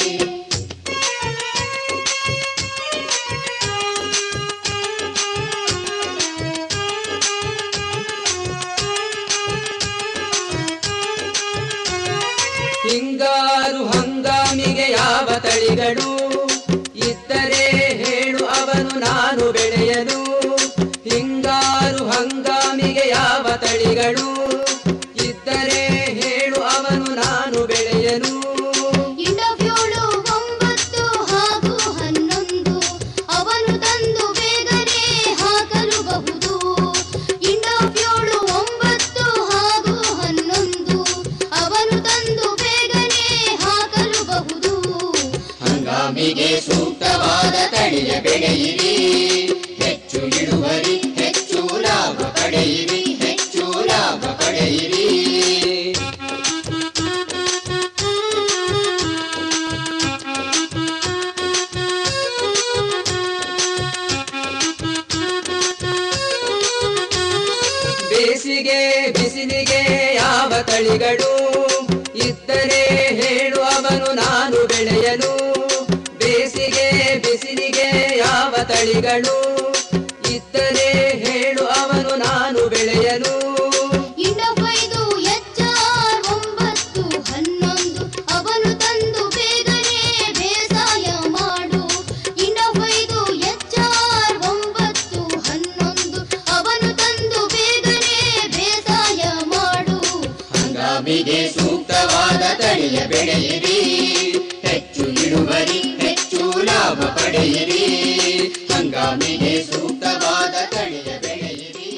ಹಿಂಗಾರು ಹಂಗಾಮಿಗೆ ಯಾವ ತಳಿಗಳು ಇದ್ದರೆ ಹೇಳು ಅವನು ನಾನು ಬೆಳೆಯಲು ಹಿಂಗಾರು ಹಂಗಾಮಿಗೆ ಯಾವ ತಳಿಗಳು ಇದ್ದರೆ ಹೇಳು ಅವನು ನಾನು ಬೆಳೆಯಲು ಇಂಡೋಫ್ಯೂಳು ಒಂಬತ್ತು ಹಾಗೂ ಹನ್ನೊಂದು ಅವನು ತಂದು ಬೇಗನೆ ಹಾಕಲು ಬಹುದು ಇಂಡೋಫ್ಯೂಳು ಒಂಬತ್ತು ಹಾಗೂ ಹನ್ನೊಂದು ಅವನು ತಂದು ಬೇಗನೆ ಹಾಕಲು ಬಹುದು ಹಂಗಾಮಿಗೆ ಸೂಕ್ತವಾದ ತಳಿಯ ಬೆಳೆಯಿರಿ ಹೆಚ್ಚು ಇಳುವರಿ ಹೆಚ್ಚು ಲಾಭ ಪಡೆಯಿರಿ ಹೆಚ್ಚು ಲಾಭ ಪಡೆಯಿರಿ ಬೇಸಿಗೆ ಬಿಸಿಲಿಗೆ ಯಾವ ತಳಿಗಳು ಇದ್ದರೆ ಹೇಳು ಅವನು ನಾನು ಬೆಳೆಯಲು ಬೇಸಿಗೆ ಬಿಸಿಲಿಗೆ ಯಾವ ತಳಿಗಳು ಇದ್ದರೆ ಹೇಳು ಅವನು ನಾನು ಬೆಳೆಯಲು ಸೂಕ್ತವಾದ ತಳಿಯ ಬೆಳೆಯಿರಿ ಹೆಚ್ಚು ಇಳುವರಿ ಹೆಚ್ಚು ಲಾಭ ಪಡೆಯಿರಿ ಹಂಗಾಮಿಗೆ ಸೂಕ್ತವಾದ ತಳಿಯ ಬೆಳೆಯಿರಿ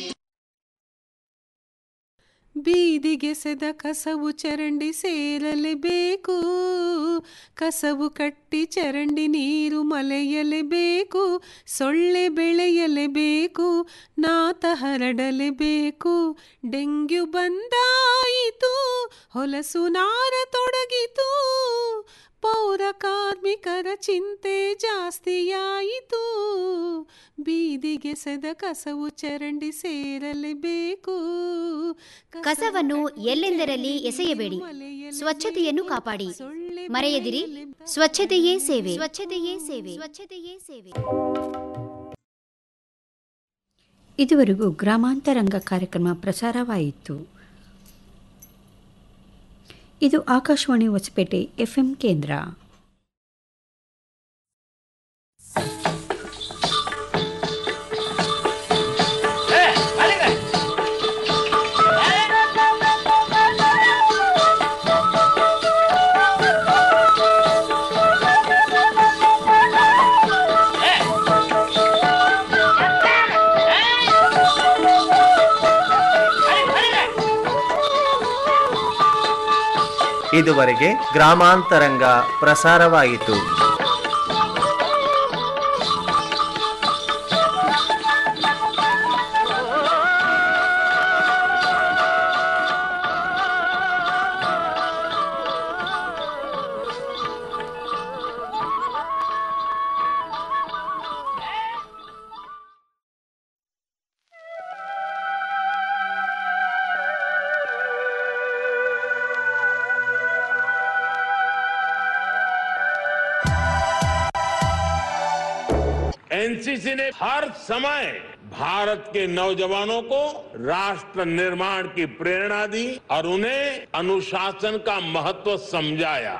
ಬೀದಿಗೆಸೆದ ಕಸವು ಚರಂಡಿ ಸೇರಲೇಬೇಕು ಕಸವು ಕಟ್ಟಿ ಚರಂಡಿ ನೀರು ಮಲೆಯಲೇಬೇಕು ಸೊಳ್ಳೆ ಬೆಳೆಯಲೇಬೇಕು ನಾತ ಹರಡಲೇಬೇಕು ಡೆಂಗ್ಯೂ ಬಂದಾಯಿತು ಹೊಲಸು ನಾರ ತೊಡಗಿತು ಪೌರ ಕಾರ್ಮಿಕರ ಚಿಂತೆ ಜಾಸ್ತಿಯಾಯಿತು ಬೀದಿಗೆಸೆದ ಕಸವು ಚರಂಡಿ ಸೇರಲೇಬೇಕು ಕಸವನ್ನು ಎಲ್ಲೆಂದರಲ್ಲಿ ಎಸೆಯಬೇಡಿ ಸ್ವಚ್ಛತೆಯನ್ನು ಕಾಪಾಡಿ ಮರೆಯದಿರಿ ಸ್ವಚ್ಛತೆಯೇ ಸೇವೆ ಸ್ವಚ್ಛತೆಯೇ ಸೇವೆ ಸ್ವಚ್ಛತೆಯೇ ಸೇವೆ ಇದುವರೆಗೂ ಗ್ರಾಮಾಂತರಂಗ ಕಾರ್ಯಕ್ರಮ ಪ್ರಸಾರವಾಯಿತು ಇದು ಆಕಾಶವಾಣಿ ಹೊಸಪೇಟೆ ಎಫ್ಎಂ ಕೇಂದ್ರ ಇದುವರೆಗೆ ಗ್ರಾಮಾಂತರಂಗ ಪ್ರಸಾರವಾಯಿತು एनसीसी ने हर समय भारत के नौजवानों को राष्ट्र निर्माण की प्रेरणा दी और उन्हें अनुशासन का महत्व समझाया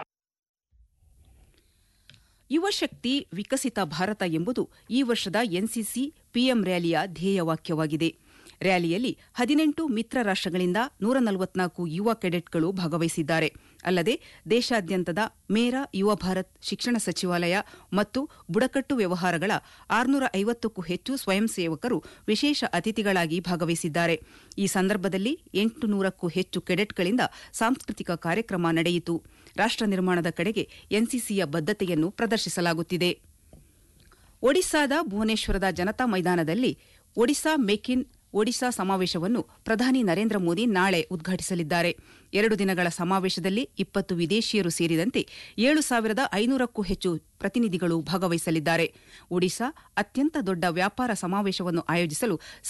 ಯುವ ಶಕ್ತಿ ವಿಕಸಿತ ಭಾರತ ಎಂಬುದು ಈ ವರ್ಷದ ಎನ್ಸಿಸಿ ಪಿಎಂ ರ್ಯಾಲಿಯ ಧ್ಯೇಯವಾಕ್ಯವಾಗಿದೆ ರ್ಯಾಲಿಯಲ್ಲಿ ಹದಿನೆಂಟು ಮಿತ್ರ ರಾಷ್ಟ್ರಗಳಿಂದ ನೂರ ನಲವತ್ನಾಲ್ಕು ಯುವ ಕೆಡೆಟ್ಗಳು ಭಾಗವಹಿಸಿದ್ದಾರೆ ಅಲ್ಲದೆ ದೇಶಾದ್ಯಂತದ ಮೇರಾ ಯುವ ಭಾರತ್ ಶಿಕ್ಷಣ ಸಚಿವಾಲಯ ಮತ್ತು ಬುಡಕಟ್ಟು ವ್ಯವಹಾರಗಳ ಆರುನೂರ ಐವತ್ತಕ್ಕೂ ಹೆಚ್ಚು ಸ್ವಯಂ ಸೇವಕರು ವಿಶೇಷ ಅತಿಥಿಗಳಾಗಿ ಭಾಗವಹಿಸಿದ್ದಾರೆ ಈ ಸಂದರ್ಭದಲ್ಲಿ ಎಂಟು ನೂರಕ್ಕೂ ಹೆಚ್ಚು ಕೆಡೆಟ್ಗಳಿಂದ ಸಾಂಸ್ಕೃತಿಕ ಕಾರ್ಯಕ್ರಮ ನಡೆಯಿತು ರಾಷ್ಟ್ರ ನಿರ್ಮಾಣದ ಕಡೆಗೆ ಎನ್ಸಿಸಿಯ ಬದ್ಧತೆಯನ್ನು ಪ್ರದರ್ಶಿಸಲಾಗುತ್ತಿದೆ ಒಡಿಸಾದ ಭುವನೇಶ್ವರದ ಜನತಾ ಮೈದಾನದಲ್ಲಿ ಒಡಿಸಾ ಮೇಕ್ ಇನ್ ಒಡಿಶಾ ಸಮಾವೇಶವನ್ನು ಪ್ರಧಾನಿ ನರೇಂದ್ರ ಮೋದಿ ನಾಳೆ ಉದ್ಘಾಟಿಸಲಿದ್ದಾರೆ ಎರಡು ದಿನಗಳ ಸಮಾವೇಶದಲ್ಲಿ ಇಪ್ಪತ್ತು ವಿದೇಶಿಯರು ಸೇರಿದಂತೆ ಏಳು ಸಾವಿರದ ಐನೂರಕ್ಕೂ ಹೆಚ್ಚು ಪ್ರತಿನಿಧಿಗಳು ಭಾಗವಹಿಸಲಿದ್ದಾರೆ ಒಡಿಶಾ ಅತ್ಯಂತ ದೊಡ್ಡ ವ್ಯಾಪಾರ ಸಮಾವೇಶವನ್ನು ಆಯೋಜಿಸಲು